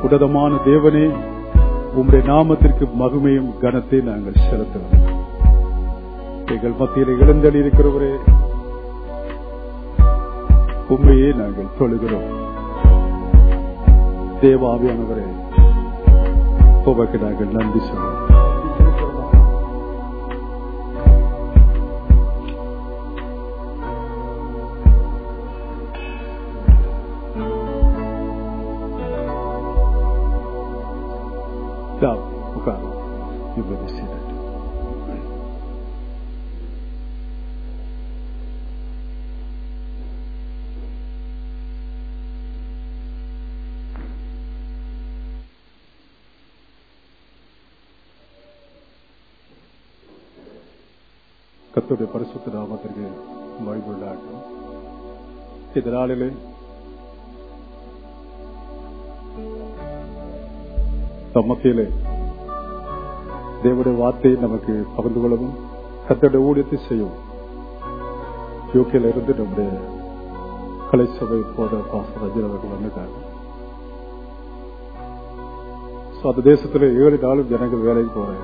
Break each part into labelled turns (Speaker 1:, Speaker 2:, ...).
Speaker 1: உன்னதமான தேவனே உம்முடைய நாமத்திற்கு மகிமையும் கனத்தை நாங்கள் செலுத்துவோம் எங்கள் மத்தியில் எழுந்தளி இருக்கிறவரே உண்மையே நாங்கள் தொழுகிறோம் தேவாவியானவரே உமக்கு நாங்கள் நன்றி சொல்லுவோம் Down. Okay. You may be seated. கத்துடைய பரிசுத்த நாமத்திற்கு மகிழ்வுண்டாகும் இந்த நாளிலே மத்தியிலே தேவனுடைய வார்த்தையை நமக்கு பகிர்ந்து கொள்ளவும் கத்தோட ஊழியத்தை செய்யும் யூகேல இருந்து நம்முடைய கலை சபை போத பாச ரஜின் அவர்கள் வந்துட்டாங்க So, அந்த தேசத்துல ஏழு நாளும் ஜனங்கள் வேலைக்கு போறாங்க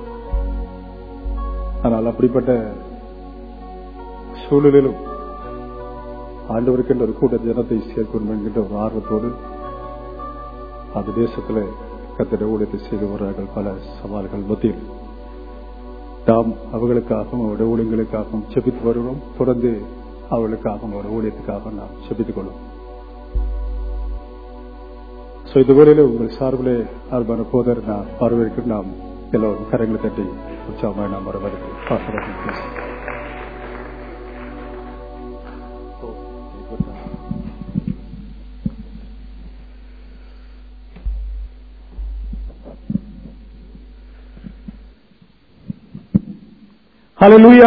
Speaker 1: ஆனால் அப்படிப்பட்ட சூழலிலும் ஆண்டவருக்கென்ற ஒரு கூட்ட ஜனத்தை சேர்க்கணும் என்கின்ற ஒரு ஆர்வத்தோடு அந்த தேசத்துல கத்திர ஊழியத்தை செய்து வருகிறார்கள் பல சவால்கள் மத்தியில் தாம் அவர்களுக்காகவும் அவருடைய ஊழியங்களுக்காகவும் செபித்து வருகிறோம் தொடர்ந்து அவர்களுக்காகவும் அவருடைய ஊழியத்துக்காக நாம் செபித்துக் கொள்வோம் சோ இதுவரையில உங்கள் சார்பிலே அன்பான போதர் நான் வரவேற்க நாம் எல்லோரும் கரங்களை தட்டி உற்சாகமாக நாம் வரவேற்கிறோம் பாசமாக பேச
Speaker 2: ஹalleluya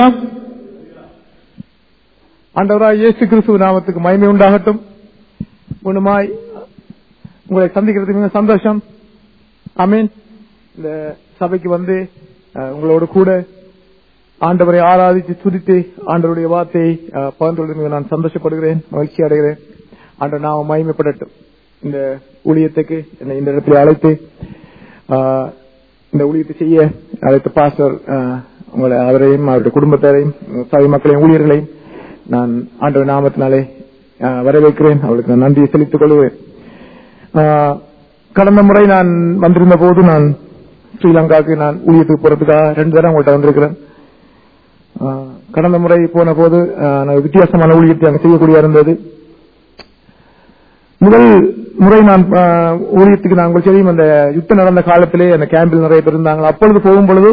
Speaker 2: ஆண்டவராய் இயேசு கிறிஸ்துவ நாமத்துக்கு மகிமை உண்டாகட்டும் முன்னுமாய் உங்களை சந்திக்கிறது மிக சந்தோஷம் ஆமீன் இந்த சபைக்கு வந்து அஹ், உங்களோடு கூட ஆண்டவரை ஆராதித்து துதித்து ஆண்டவருடைய வார்த்தையை அஹ், பகிர்ந்து கொள்வதில் மிக நான் சந்தோஷப்படுகிறேன் மகிழ்ச்சி அடைகிறேன் ஆண்டவர் நாம மகிமைப்படட்டும் இந்த ஊழியத்துக்கு என்னை இந்த இடத்துல அழைத்து அஹ், இந்த ஊழியத்தை செய்ய அழைத்த பாஸ்டர் அஹ், உங்களை அவரையும் அவருடைய குடும்பத்தாரையும் சபை மக்களையும் ஊழியர்களையும் நான் ஆண்டவர் நாமத்தினாலே அஹ், வரவேற்கிறேன் அவளுக்கு நான் நன்றியை செலுத்திக் கொள்வேன் ஆஹ், கடந்த முறை நான் வந்திருந்த போது நான் ஸ்ரீலங்காவுக்கு நான் ஊழியத்துக்கு போறதுக்காக ரெண்டு தடவை உங்கள்கிட்ட வந்திருக்கிறேன் ஆஹ், கடந்த முறை போன போது ஆஹ், நான் வித்தியாசமான ஊழியத்தை அங்கே செய்யக்கூடிய இருந்தது முதல் முறை நான் ஆஹ், ஊழியத்துக்கு நான் உங்களுக்கு தெரியும் அந்த யுத்தம் நடந்த காலத்திலே அந்த கேம்பில் நிறைய பேர் இருந்தாங்க அப்பொழுது போகும் பொழுது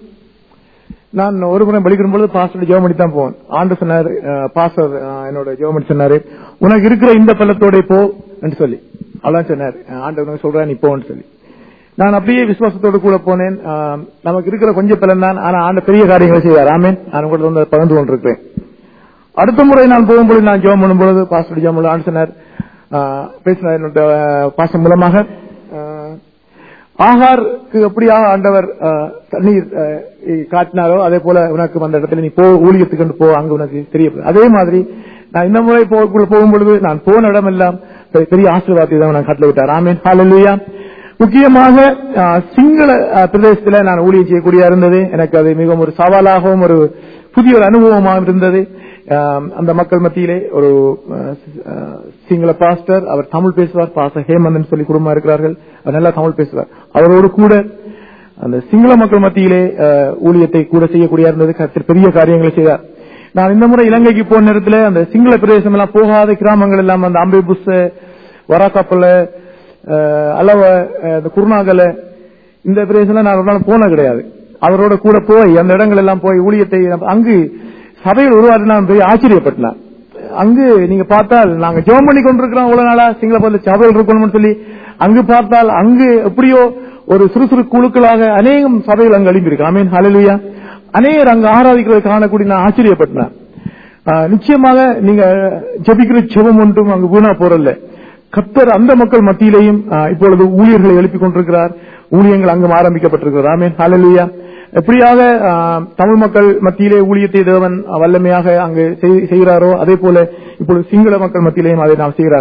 Speaker 2: நான் ஒரு முறை படிக்கும் பொழுது பாஸ்டர் ஜெவமணி தான் போவேன் ஆண்டு சொன்னார் பாஸ்டர் என்னோட ஜெவமணி சொன்னாரு உனக்கு இருக்கிற இந்த பள்ளத்தோட போ என்று சொல்லி அதான் சொன்னார் ஆண்டவர் சொல்றேன் நீ போன்னு சொல்லி நான் அப்படியே விசுவாசத்தோடு கூட போனேன் ஆஹ், நமக்கு இருக்கிற கொஞ்சம் பலன் தான் ஆனா ஆண்ட பெரிய காரியங்களை செய்வார் ஆமேன் நான் கூட வந்து பகிர்ந்து கொண்டிருக்கிறேன் அடுத்த முறை நான் போகும்போது நான் ஜெபம் பண்ணும்பொழுது பாஸ்டர் ஜெபம் பண்ண ஆண்டு சொன்னார் ஆஹ், பேசினார் என்னோட பாசம் மூலமாக ஆஹ், ஆகாருக்கு எப்படியாக ஆண்டவர் ஆஹ், தண்ணீர் ஆஹ், காட்டினாரோ அதே போல உனக்கு அந்த இடத்துல நீ போ ஊழியத்துக்கு கொண்டு போ அங்க உனக்கு தெரியப்படும் அதே மாதிரி நான் இந்த முறை போகுள்ள போகும்பொழுது நான் போன இடம் எல்லாம் பெ- பெரிய ஆசீர்வாதத்தை தான் நான் கட்டளை விட்டார் ஆமீன் ஹalleluya முக்கியமாக ஆஹ், சிங்கள ஆஹ், பிரதேசத்துல நான் ஊழியம் செய்யக்கூடிய இருந்தது எனக்கு அது மிகவும் ஒரு சவாலாகவும் ஒரு புதிய ஒரு அனுபவமாக இருந்தது ஆஹ், அந்த மக்கள் மத்தியிலே ஒரு ஆஹ், ஆஹ், சிங்கள பாஸ்டர் அவர் தமிழ் பேசுவார் பாஸ்டர் ஹேமந்தன் சொல்லி குடும்பமா இருக்கிறார்கள் அவர் நல்லா தமிழ் பேசுவார் அவரோடு கூட அந்த சிங்கள மக்கள் மத்தியிலே ஆஹ், ஊழியத்தை கூட செய்யக்கூடிய இருந்தது கர்த்தர் பெரிய காரியங்களை செய்தார் நான் இந்த முறை இலங்கைக்கு போன நேரத்துல அந்த சிங்கள பிரதேசம் எல்லாம் போகாத கிராமங்கள் எல்லாம் அந்த அம்பை புஸ் வராக்காப்பல்ல அளவ அஹ், இந்த குருநாகல இந்த பிரதேசம் நான் ஒரு நாள் போன கிடையாது அவரோட கூட போய் அந்த இடங்கள் எல்லாம் போய் ஊழியத்தை நம்ம- அங்கு சபையில் உருவாட்டு நான் போய் ஆச்சரியப்பட்டேன் அங்கு நீங்க பார்த்தால் நாங்க ஜெபம் பண்ணி கொண்டிருக்கிறோம் இவ்வளவு நாளா சிங்கள பகுதியில் சபையில் இருக்கணும்னு சொல்லி அங்கு பார்த்தால் அங்கு எப்படியோ ஒரு சுறு சுறு குழுக்களாக அநேகம் சபைகள் அங்கு எழுப்பியிருக்கு ஐ மீன் ஹalleluya அநேகர் அங்கு ஆராதிக்கிறதை காணக்கூடிய நான் ஆச்சரியப்பட்டேன் ஆஹ், நிச்சயமாக நீங்க ஜெபிக்கிற ஜெபம் ஒன்றும் அங்கு வீணா போறல்ல கத்தர் அந்த மக்கள் மத்தியிலேயும் ஆஹ், இப்பொழுது ஊழியர்களை எழுப்பிக் கொண்டிருக்கிறார் ஊழியங்கள் அங்கும் ஆரம்பிக்கப்பட்டிருக்கிறார் ஆமீன் ஹalleluya எப்படியாக ஆஹ், தமிழ் மக்கள் மத்தியிலே ஊழியத்தை தேவன் வல்லமையாக அங்கு செய்- செய்கிறாரோ அதே போல இப்பொழுது சிங்கள மக்கள் மத்தியிலேயும் அதை நாம் செய்கிறார்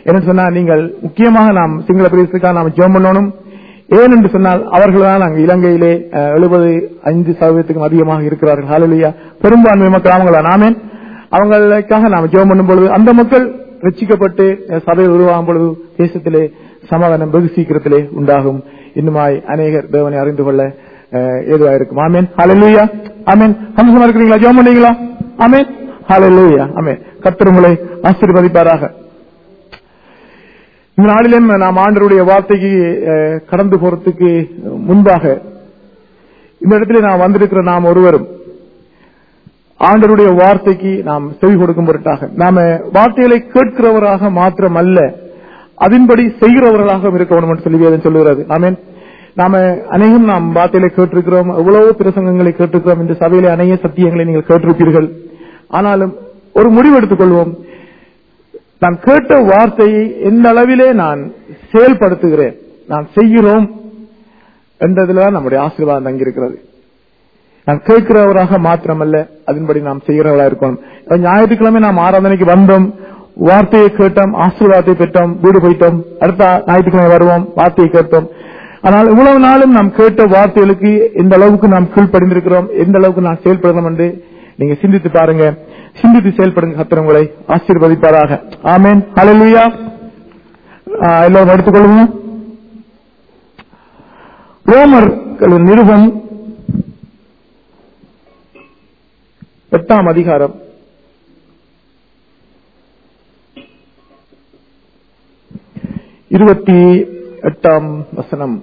Speaker 2: என்ன சொன்னா நீங்கள் முக்கியமாக நாம் சிங்கள பிரதேசத்துக்காக நாம் ஜெபம் பண்ணணும் ஏன் என்று சொன்னால் அவர்கள் தான் அங்கு இலங்கையிலே எழுபது ஐந்து சதவீதத்துக்கும் அதிகமாக இருக்கிறார்கள் ஹalleluya பெரும்பான்மை மக்கள் அவங்கள நாமேன் அவங்களுக்காக நாம் ஜெபம் பண்ணும் பொழுது அந்த மக்கள் ரட்சிக்கப்பட்டு அஹ், சபையில் உருவாகும் பொழுது தேசத்திலே சமாதானம் வெகு சீக்கிரத்திலே உண்டாகும் இன்னுமாய் அநேகர் தேவனை அறிந்து கொள்ள அஹ், ஏதுவா இருக்கும் ஆமேன் ஹalleluya ஆமேன் சந்தோஷமா இருக்கிறீங்களா ஜெபம் பண்ணீங்களா ஆமேன் ஹalleluya ஆமேன் கர்த்தர் உங்களை ஆசீர்வதிப்பாராக இந்த நாளிலும் நாம் ஆண்டருடைய வார்த்தைக்கு அஹ், கடந்து போறதுக்கு முன்பாக இந்த இடத்துல நான் வந்திருக்கிற நாம் ஒருவரும் ஆண்டருடைய வார்த்தைக்கு நாம் செவி கொடுக்கும் பொருட்டாக நாம வார்த்தைகளை கேட்கிறவராக மாத்திரம் அல்ல அதன்படி செய்கிறவர்களாக இருக்க வேண்டும் என்று சொல்லி வேதம் சொல்லுகிறது ஆமென் நாம அநேகம் நாம் வார்த்தைகளை கேட்டிருக்கிறோம் எவ்வளவோ பிரசங்கங்களை கேட்டிருக்கிறோம் இந்த சபையிலே அநேக சத்தியங்களை நீங்கள் கேட்டிருப்பீர்கள் ஆனாலும் ஒரு முடிவு எடுத்துக் கொள்வோம் நான் கேட்ட வார்த்தையை எந்த அளவிலே நான் செயல்படுத்துகிறேன் நான் செய்கிறோம் என்றதுலதான் நம்முடைய ஆசீர்வாதம் தங்கியிருக்கிறது நான் கேட்கிறவராக மாத்திரமல்ல அதன்படி நாம் செய்கிறவர்களா இருக்கணும் இப்ப ஞாயிற்றுக்கிழமை நாம் ஆராதனைக்கு வந்தோம் வார்த்தையை கேட்டோம் ஆசீர்வாதத்தை பெற்றோம் வீடு போயிட்டோம் அடுத்த ஞாயிற்றுக்கிழமை வருவோம் வார்த்தையை கேட்டோம் ஆனால் இவ்வளவு நாளும் நாம் கேட்ட வார்த்தைகளுக்கு எந்த அளவுக்கு நாம் கீழ்ப்படிந்திருக்கிறோம் எந்த அளவுக்கு நாம் செயல்படுறோம் என்று நீங்க சிந்தித்து பாருங்க சிந்தித்து செயல்படுங்க கத்திர உங்களை ஆசீர்வதிப்பாராக ஆமேன் ஹalleluya ஆ, எல்லாரும் எடுத்துக்கொள்ளுங்க ரோமர் நிருபம் எட்டாம் அதிகாரம் இருபத்தி எட்டாம் வசனம்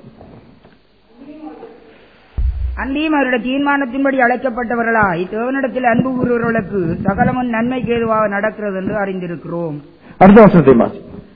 Speaker 3: அன்றியும் அவருடைய தீர்மானத்தின்படி அழைக்கப்பட்டவர்களாய் தேவனிடத்தில் அன்பு கூறுவர்களுக்கு சகலமும் நன்மைக்கு ஏதுவாக நடக்கிறது என்று அறிந்திருக்கிறோம்
Speaker 2: அடுத்த வசனத்தை மாசி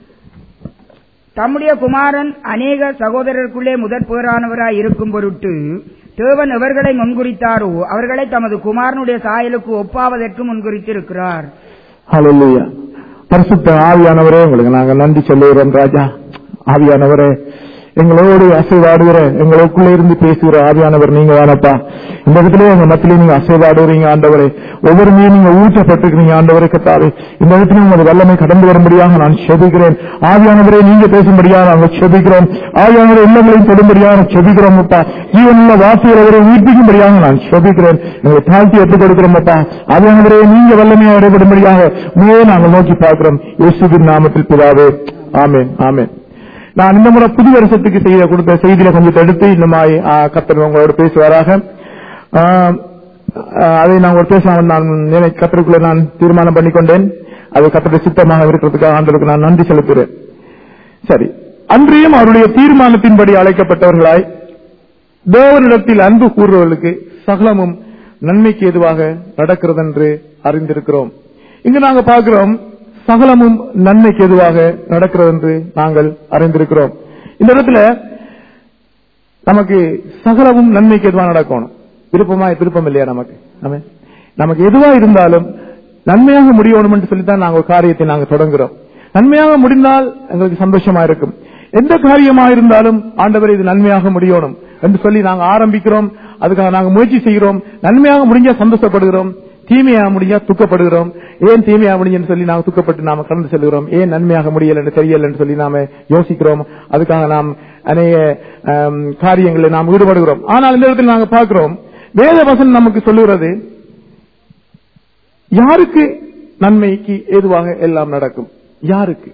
Speaker 3: தம்முடைய குமாரன் அநேக சகோதரருக்குள்ளே முதற் பேரானவராய் இருக்கும் பொருட்டு தேவன் எவர்களை முன்குறித்தாரோ அவர்களை தமது குமாரனுடைய சாயலுக்கு ஒப்பாவதற்கு முன்குறித்திருக்கிறார்
Speaker 2: ஹalleluya பரிசுத்த ஆவியானவரே உங்களுக்கு நாங்கள் நன்றி சொல்லுகிறோம் ராஜா ஆவியானவரே எங்களோடு அசைவாடுகிற எங்களுக்குள்ளே இருந்து பேசுகிற ஆவியானவர் நீங்க தானப்பா இந்த இடத்துல எங்க மத்தியிலே நீங்க அசைவாடுறீங்க ஆண்டவரே ஒவ்வொரு மீன் நீங்க ஊற்றப்பட்டிருக்கிறீங்க ஆண்டவரே கத்தாவே இந்த இடத்துல உங்களது வல்லமை கடந்து வரும்படியாக நான் செபிக்கிறேன் ஆவியானவரே நீங்க பேசும்படியாக நாங்கள் செபிக்கிறோம் ஆவியானவரே இல்லங்களையும் தொடும்படியாக செபிக்கிறோம் அப்பா ஜீவனுள்ள வாசிகள் அவரை உயிர்ப்பிக்கும்படியாக நான் செபிக்கிறேன் எங்களை தாழ்த்தி எடுத்துக் கொடுக்கிறோம் அப்பா ஆவியானவரே நீங்க வல்லமையை அடைபடும்படியாக உண்மையே நாங்கள் நோக்கி பார்க்கிறோம் இயேசுவின் நாமத்தில் பிதாவே ஆமென் ஆமென் நான் இந்த முறை புது வருஷத்துக்கு செய்த கொடுத்த செய்தியில கொஞ்சம் எடுத்து இந்த மாதிரி கத்தர் உங்களோட பேசுவாராக ஆ, ஆ, அதை நான் ஒரு பேசலாம் நான் நினை- கத்தருக்குள்ள நான் தீர்மானம் பண்ணிக்கொண்டேன் அது கத்தருடைய சித்தமாக இருக்கிறதுக்காக ஆண்டவருக்கு நான் நன்றி செலுத்துகிறேன் சரி அன்றியும் அவருடைய தீர்மானத்தின்படி அழைக்கப்பட்டவர்களாய் தேவனிடத்தில் அன்பு கூறுவர்களுக்கு சகலமும் நன்மைக்கு எதுவாக நடக்கிறது என்று அறிந்திருக்கிறோம் இங்கு நாங்க பார்க்கிறோம் சகலமும் நன்மைக்கு எதுவாக நடக்கிறது என்று நாங்கள் அறிந்திருக்கிறோம் இந்த இடத்துல நமக்கு சகலமும் நன்மைக்கு எதுவாக நடக்கணும் விருப்பமா விருப்பம் இல்லையா நமக்கு ஆமென். நமக்கு எதுவா இருந்தாலும் நன்மையாக முடியணும் என்று சொல்லித்தான் நாங்கள் ஒரு காரியத்தை நாங்கள் தொடங்குறோம் நன்மையாக முடிந்தால் எங்களுக்கு சந்தோஷமா இருக்கும் எந்த காரியமா இருந்தாலும் ஆண்டவர் இது நன்மையாக முடியணும் என்று சொல்லி நாங்க ஆரம்பிக்கிறோம் அதுக்காக நாங்க முயற்சி செய்கிறோம் நன்மையாக முடிஞ்சா சந்தோஷப்படுகிறோம் தீமையாக முடிஞ்சா துக்கப்படுகிறோம் ஏன் தீமையாக முடிஞ்சுன்னு சொல்லி நாம துக்கப்பட்டு நாம கடந்து செல்கிறோம் ஏன் நன்மையாக முடியல என்று தெரியல என்று சொல்லி நாம யோசிக்கிறோம் அதுக்காக நாம் அநேக ஆம், காரியங்களில் நாம் ஈடுபடுகிறோம் ஆனால் இந்த இடத்தில் நாங்க பார்க்கிறோம் வேத வசனம் நமக்கு சொல்லுகிறது யாருக்கு நன்மைக்கு ஏதுவாக எல்லாம் நடக்கும் யாருக்கு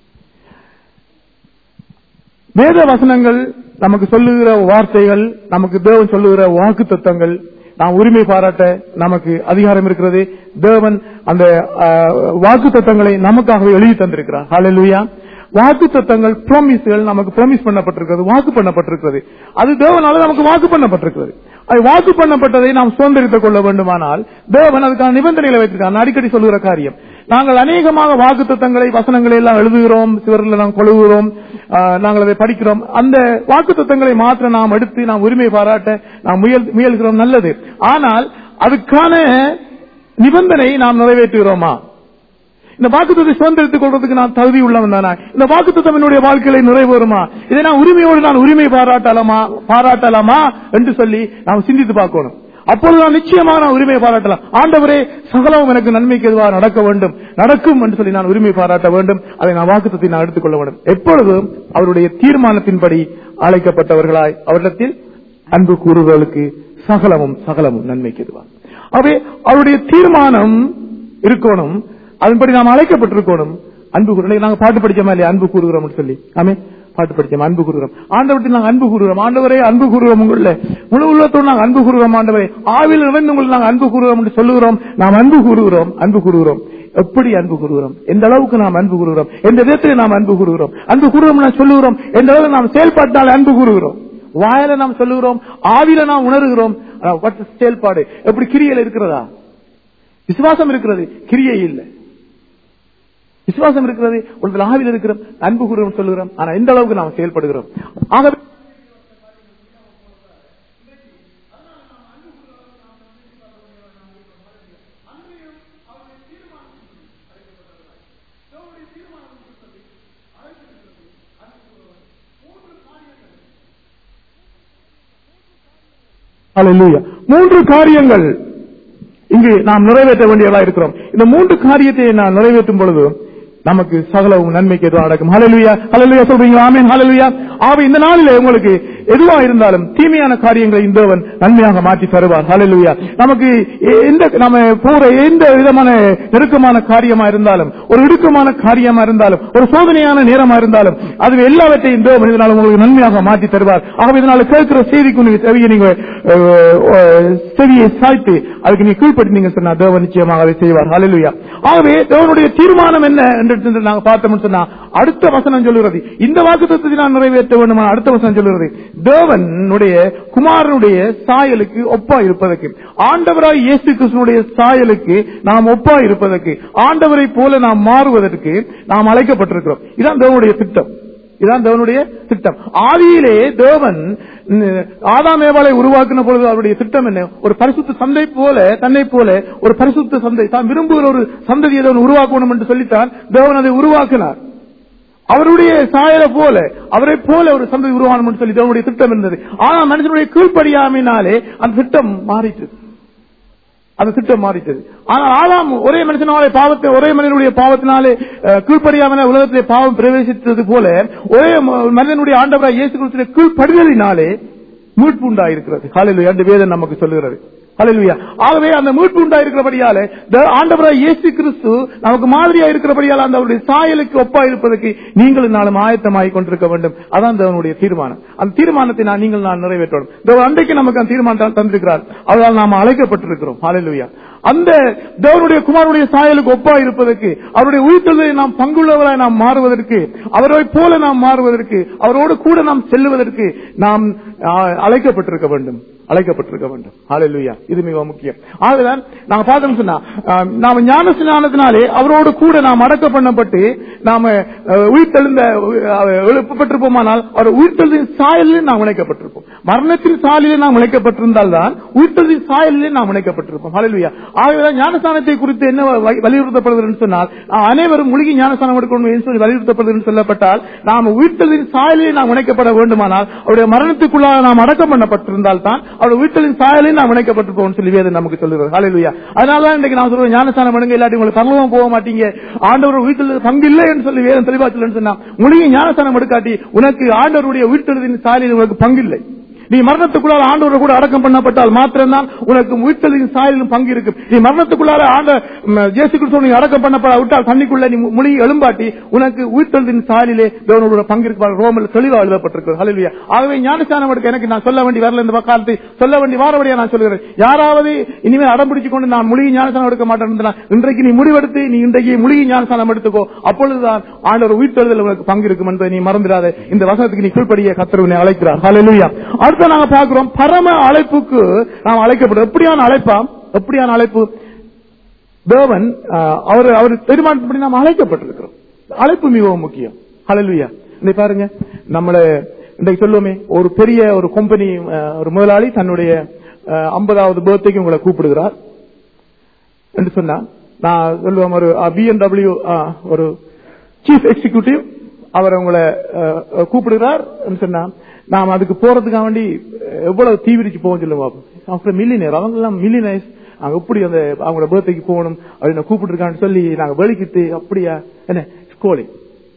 Speaker 2: வேத வசனங்கள் நமக்கு சொல்லுகிற வார்த்தைகள் நமக்கு தேவன் சொல்லுகிற வாக்கு தத்தங்கள் நாம் உரிமை பாராட்ட நமக்கு அதிகாரம் இருக்கிறது தேவன் அந்த வாக்கு தத்தங்களை நமக்காகவே எழுதி தந்திருக்கிறார் ஹalleluya வாக்கு தத்தங்கள் ப்ராமிஸ்கள் நமக்கு ப்ராமிஸ் பண்ணப்பட்டிருக்கிறது வாக்கு பண்ணப்பட்டிருக்கிறது அது தேவனால நமக்கு வாக்கு பண்ணப்பட்டிருக்கிறது அது வாக்கு பண்ணப்பட்டதை நாம் சுதந்திரித்துக் கொள்ள வேண்டுமானால் தேவன் அதுக்கான நிபந்தனைகளை வைத்திருக்கார் நான் அடிக்கடி சொல்லுகிற காரியம் நாங்கள் அநேகமாக வாக்கு தத்தங்களை வசனங்களை எல்லாம் எழுதுகிறோம் சிவரில் நாம் கொழுகிறோம் ஆஹ், நாங்கள் அதை படிக்கிறோம் அந்த வாக்கு தத்தங்களை மாற்ற நாம் எடுத்து நாம் உரிமை பாராட்ட நாம் முயல் முயல்கிறோம் நல்லது ஆனால் அதுக்கான நிபந்தனை நாம் நிறைவேற்றுகிறோமா இந்த வாக்குத்தத்தை சுதந்திரத்துக் கொள்றதுக்கு நான் தகுதி உள்ளவன் தானா இந்த வாக்குத்தத்தம் என்னுடைய வாழ்க்கையில நிறைவேறுமா இதை நான் உரிமையோடு நான் உரிமை பாராட்டலாமா பாராட்டலாமா என்று சொல்லி நாம் சிந்தித்து பார்க்கணும் அப்பொழுது நான் நிச்சயமாக நான் உரிமை பாராட்டலாம் ஆண்டவரே சகலவும் எனக்கு நன்மைக்கு எதுவாக நடக்க வேண்டும் நடக்கும் என்று சொல்லி நான் உரிமை பாராட்ட வேண்டும் அதை நான் வாக்குத்தத்தை நான் எடுத்துக்கொள்ள வேண்டும் எப்பொழுதும் அவருடைய தீர்மானத்தின்படி அழைக்கப்பட்டவர்களாய் அவரிடத்தில் அன்பு கூறுவர்களுக்கு சகலமும் சகலமும் நன்மைக்கு எதுவாக அவை அவருடைய தீர்மானம் இருக்கணும் அதன்படி நாம் அழைக்கப்பட்டிருக்கணும் அன்பு கூறு இன்னைக்கு நாங்க பாட்டு படிச்சோமா இல்லையா அன்பு கூறுகிறோம் சொல்லி ஆமே பாட்டு படிச்சோம் அன்பு கூறுகிறோம் ஆண்டவரத்தில் நாங்கள் அன்பு கூறுகிறோம் ஆண்டவரே அன்பு கூறுகிறோம் உங்கள முழு உள்ளத்தோடு நாங்கள் அன்பு கூறுகிறோம் ஆண்டவரே ஆவில் நிறைந்து உங்களை நாங்கள் அன்பு கூறுகிறோம் என்று சொல்லுகிறோம் நாம் அன்பு கூறுகிறோம் அன்பு கூறுகிறோம் எப்படி அன்பு கூறுகிறோம் எந்த அளவுக்கு நாம் அன்பு கூறுகிறோம் எந்த விதத்தில் நாம் அன்பு கூறுகிறோம் அன்பு கூறுகிறோம் நாம் சொல்லுகிறோம் எந்த அளவுக்கு நாம் செயல்பாட்டினால் அன்பு கூறுகிறோம் வாயில நாம் சொல்லுகிறோம் ஆவில நாம் உணர்கிறோம் ஆனா, what is செயல்பாடு எப்படி கிரியையில் இருக்கிறதா விசுவாசம் இருக்கிறது கிரியை இல்லை விசுவாசம் இருக்கிறது உங்கள் ஆவில் இருக்கிறோம் அன்பு கூறுகிறோம் சொல்லுகிறோம் ஆனா எந்த அளவுக்கு நாம் செயல்படுகிறோம் ஆகவே Hallelujah. மூன்று காரியங்கள் இங்கு நாம் நிறைவேற்ற வேண்டியதா இருக்கிறோம் இந்த மூன்று காரியத்தை நாம் நிறைவேற்றும் பொழுது நமக்கு சகலவும் நன்மைக்கு எதுவும் நடக்கும் ஹalleluya ஹalleluya சொல்றீங்க ஆமென் ஹalleluya ஆக இந்த நாளிலே உங்களுக்கு எதுவா இருந்தாலும் தீமையான காரியங்களை இந்தவன் நன்மையாக மாற்றி தருவார் ஹalleluya நமக்கு எ- எந்த நம்ம போற எந்த விதமான நெருக்கமான காரியமா இருந்தாலும் ஒரு இடுக்கமான காரியமா இருந்தாலும் ஒரு சோதனையான நேரமா இருந்தாலும் அது எல்லாவற்றையும் இந்த மனிதனால் உங்களுக்கு நன்மையாக மாற்றி தருவார் ஆகவே இதனால கேட்கிற செய்திக்கு நீங்க செவியை நீங்க அஹ், அஹ், செவியை சாய்த்து அதுக்கு நீங்க கீழ்பட்டு சொன்னா தேவன் நிச்சயமாக அதை செய்வார் ஹalleluya ஆகவே தேவனுடைய தீர்மானம் என்ன என்று நாங்க பார்த்தோம்னு சொன்னா அடுத்த வசனம் சொல்லுகிறது இந்த வாக்குத்தத்தை நான் நிறைவேற்ற வேண்டுமா அடுத்த வசனம் சொல்லுகிறது தேவனுடைய குமாரனுடைய சாயலுக்கு ஒப்பா இருப்பதற்கு ஆண்டவராய் இயேசு கிறிஸ்துனுடைய சாயலுக்கு நாம் ஒப்பா இருப்பதற்கு ஆண்டவரை போல நாம் மாறுவதற்கு நாம் அழைக்கப்பட்டிருக்கிறோம் இதான் தேவனுடைய திட்டம் இதான் தேவனுடைய திட்டம் ஆதியிலே தேவன் ம், ஆதாம் ஏவாளை உருவாக்கின பொழுது அவருடைய திட்டம் என்ன ஒரு பரிசுத்த சந்தை போல தன்னை போல ஒரு பரிசுத்த சந்தை தான் விரும்புகிற ஒரு சந்ததியை தேவன் உருவாக்கணும் என்று சொல்லித்தான் தேவன் அதை உருவாக்கினார் அவருடைய சாயலை போல அவரை போல ஒரு சந்ததி உருவாகணும் என்று சொல்லி தேவனுடைய திட்டம் இருந்தது ஆனா மனுஷனுடைய கீழ்ப்படியாமையினாலே அந்த திட்டம் மாறிட்டு அந்த திட்டம் மாறிட்டது ஆனால் ஆதாம் ஒரே மனுஷனாலே பாவத்தை ஒரே மனிதனுடைய பாவத்தினாலே அஹ், கீழ்ப்படியாமல உலகத்திலே பாவம் பிரவேசித்தது போல ஒரே ம- மனிதனுடைய ஆண்டவராய் இயேசு கிறிஸ்துவின் கீழ்ப்படுதலினாலே மீட்பு உண்டாயிருக்கிறது ஹalleluya அந்த வேதம் நமக்கு சொல்லுகிறது ஹalleluya ஆகவே அந்த மீட்பு உண்டாயிருக்கிறபடியாலே த- ஆண்டவராய் இயேசு கிறிஸ்து நமக்கு மாதிரியா இருக்கிறபடியால் அந்த அவருடைய சாயலுக்கு ஒப்பா இருப்பதற்கு நீங்களும் நாளும் ஆயத்தமாகிக் கொண்டிருக்க வேண்டும் அதான் தேவனுடைய தீர்மானம் அந்த தீர்மானத்தை நான் நீங்கள் நான் நிறைவேற்றணும் தேவன் அன்றைக்கு நமக்கு அந்த தீர்மானம் தந்திருக்கிறார் அதனால் நாம் அழைக்கப்பட்டிருக்கிறோம் ஹalleluya அந்த தேவனுடைய குமாரனுடைய சாயலுக்கு ஒப்பா இருப்பதற்கு அவருடைய உயிர்த்தலை நாம் பங்குள்ளவராய் நாம் மாறுவதற்கு அவரை போல நாம் மாறுவதற்கு அவரோடு கூட நாம் செல்லுவதற்கு நாம் ஆ, அழைக்கப்பட்டிருக்க வேண்டும் அழைக்கப்பட்டிருக்க வேண்டும் ஹalleluya இது மிக முக்கியம் ஆகதான் நாங்க பார்த்தோம் சொன்னா ஆ, நாம ஞான ஸ்நானத்தினாலே அவரோடு கூட நாம் அடக்க பண்ணப்பட்டு நாம அஹ், உயிர்த்தெழுந்த அஹ், எழுப்பப்பட்டிருப்போமானால் அவர் உயிர்த்தெழுதின் சாயலில் நாம் இணைக்கப்பட்டிருப்போம் மரணத்தின் சாயலில் நாம் இணைக்கப்பட்டிருந்தால் தான் உயிர்த்தெழுதின் சாயலில் நாம் இணைக்கப்பட்டிருப்போம் ஹalleluya ஆகவே ஞானஸ்தானத்தை குறித்து என்ன வ- வலியுறுத்தப்படுகிறது என்று சொன்னால் நாம் அனைவரும் முழுகி ஞானஸ்தானம் எடுக்கணும் என்று சொல்லி வலியுறுத்தப்படுகிறது என்று சொல்லப்பட்டால் நாம் உயிர்த்தெழுதின் சாயலில் நாம் இணைக்கப்பட வேண்டுமானால் அவருடைய மரணத்துக்குள்ளாக நாம் அடக்கம் பண்ணப்பட்டிருந்தால் தான் அவருடைய உயிர்த்தலின் சாயலில் நாம் இணைக்கப்பட்டிருப்போம் சொல்லி வேதம் நமக்கு சொல்லுகிறது ஹalleluya அதனால தான் இன்றைக்கு நான் சொல்றேன் ஞானஸ்தானம் எடுங்க இல்லாட்டி உங்களுக்கு பரலோகம் போக மாட்டீங்க ஆண்டவர் உயிர்த்தெழுதல் பங்கு இல்லை என்று சொல்லி வேதம் தெளிவா சொல்லுன்னு சொன்னா முழுகி ஞானஸ்தானம் எடுக்காட்டி உனக்கு ஆண்டவருடைய உயிர்த்தெழுதின் சாயலில் உனக்கு பங்கு இல்லை நீ மரணத்துக்குள்ளார ஆண்டவரை கூட அடக்கம் பண்ணப்பட்டால் மாத்திரம்தான் உனக்கு உயிர்த்தலின் சாயலிலும் பங்கு இருக்கும் நீ மரணத்துக்குள்ளார ஆண்ட ம், இயேசு கிறிஸ்துவ நீ அடக்கம் பண்ணப்பட விட்டால் தண்ணிக்குள்ள நீ முழி எழும்பாட்டி உனக்கு உயிர்த்தலின் சாயலிலே தேவனோட பங்கு இருக்கு ரோமில் தெளிவாக எழுதப்பட்டிருக்கு ஹalleluya ஆகவே ஞானஸ்தானம் எடுக்க எனக்கு நான் சொல்ல வேண்டி வரல இந்த காலத்தை சொல்ல வேண்டி வாரபடியா நான் சொல்கிறேன் யாராவது இனிமேல் அடம் பிடிச்சு கொண்டு நான் முழுகி ஞானஸ்தானம் எடுக்க மாட்டேன் இன்றைக்கு நீ முடிவெடுத்து நீ இன்றைக்கு முழுகி ஞானஸ்தானம் எடுத்துக்கோ அப்பொழுதுதான் ஆண்டவர் உயிர்த்தெழுதல் உனக்கு பங்கு இருக்கும் என்பதை நீ மறந்துடாத இந்த வசனத்துக்கு நீ கீழ்ப்படிய கத்தருவனை அழைக்கிறார் ஹalleluya அடுத்து நாங்க பார்க்கிறோம் பரம அழைப்புக்கு நாம் அழைக்கப்படும் எப்படியான அழைப்பா எப்படியான அழைப்பு தேவன் ஆஹ், அவர் அவர் தீர்மானப்படி நாம் அழைக்கப்பட்டிருக்கிறோம் அழைப்பு மிகவும் முக்கியம் ஹalleluya இன்னைக்கு பாருங்க நம்மள இன்றைக்கு சொல்லுவோமே ஒரு பெரிய ஒரு கம்பெனி ஒரு முதலாளி தன்னுடைய ஐம்பதாவது பர்த்டேக்கு உங்களை கூப்பிடுகிறார் என்று சொன்னா நான் சொல்லுவேன் ஒரு பிஎன்டபிள்யூ ஒரு சீஃப் எக்ஸிகியூட்டிவ் அவர் உங்களை அஹ், கூப்பிடுகிறார் என்று சொன்னா நாம் அதுக்கு போறதுக்காக வேண்டி எவ்வளவு தீவிரிச்சு போவோம் சொல்லுவோம் மில்லினர் அவங்க எல்லாம் மில்லினர்ஸ் நாங்க எப்படி அந்த அவங்களோட பர்த்டேக்கு போகணும் அப்படின்னு கூப்பிட்டு சொல்லி நாங்க வெளிக்கிட்டு அப்படியா என்ன ஸ்கோலிங்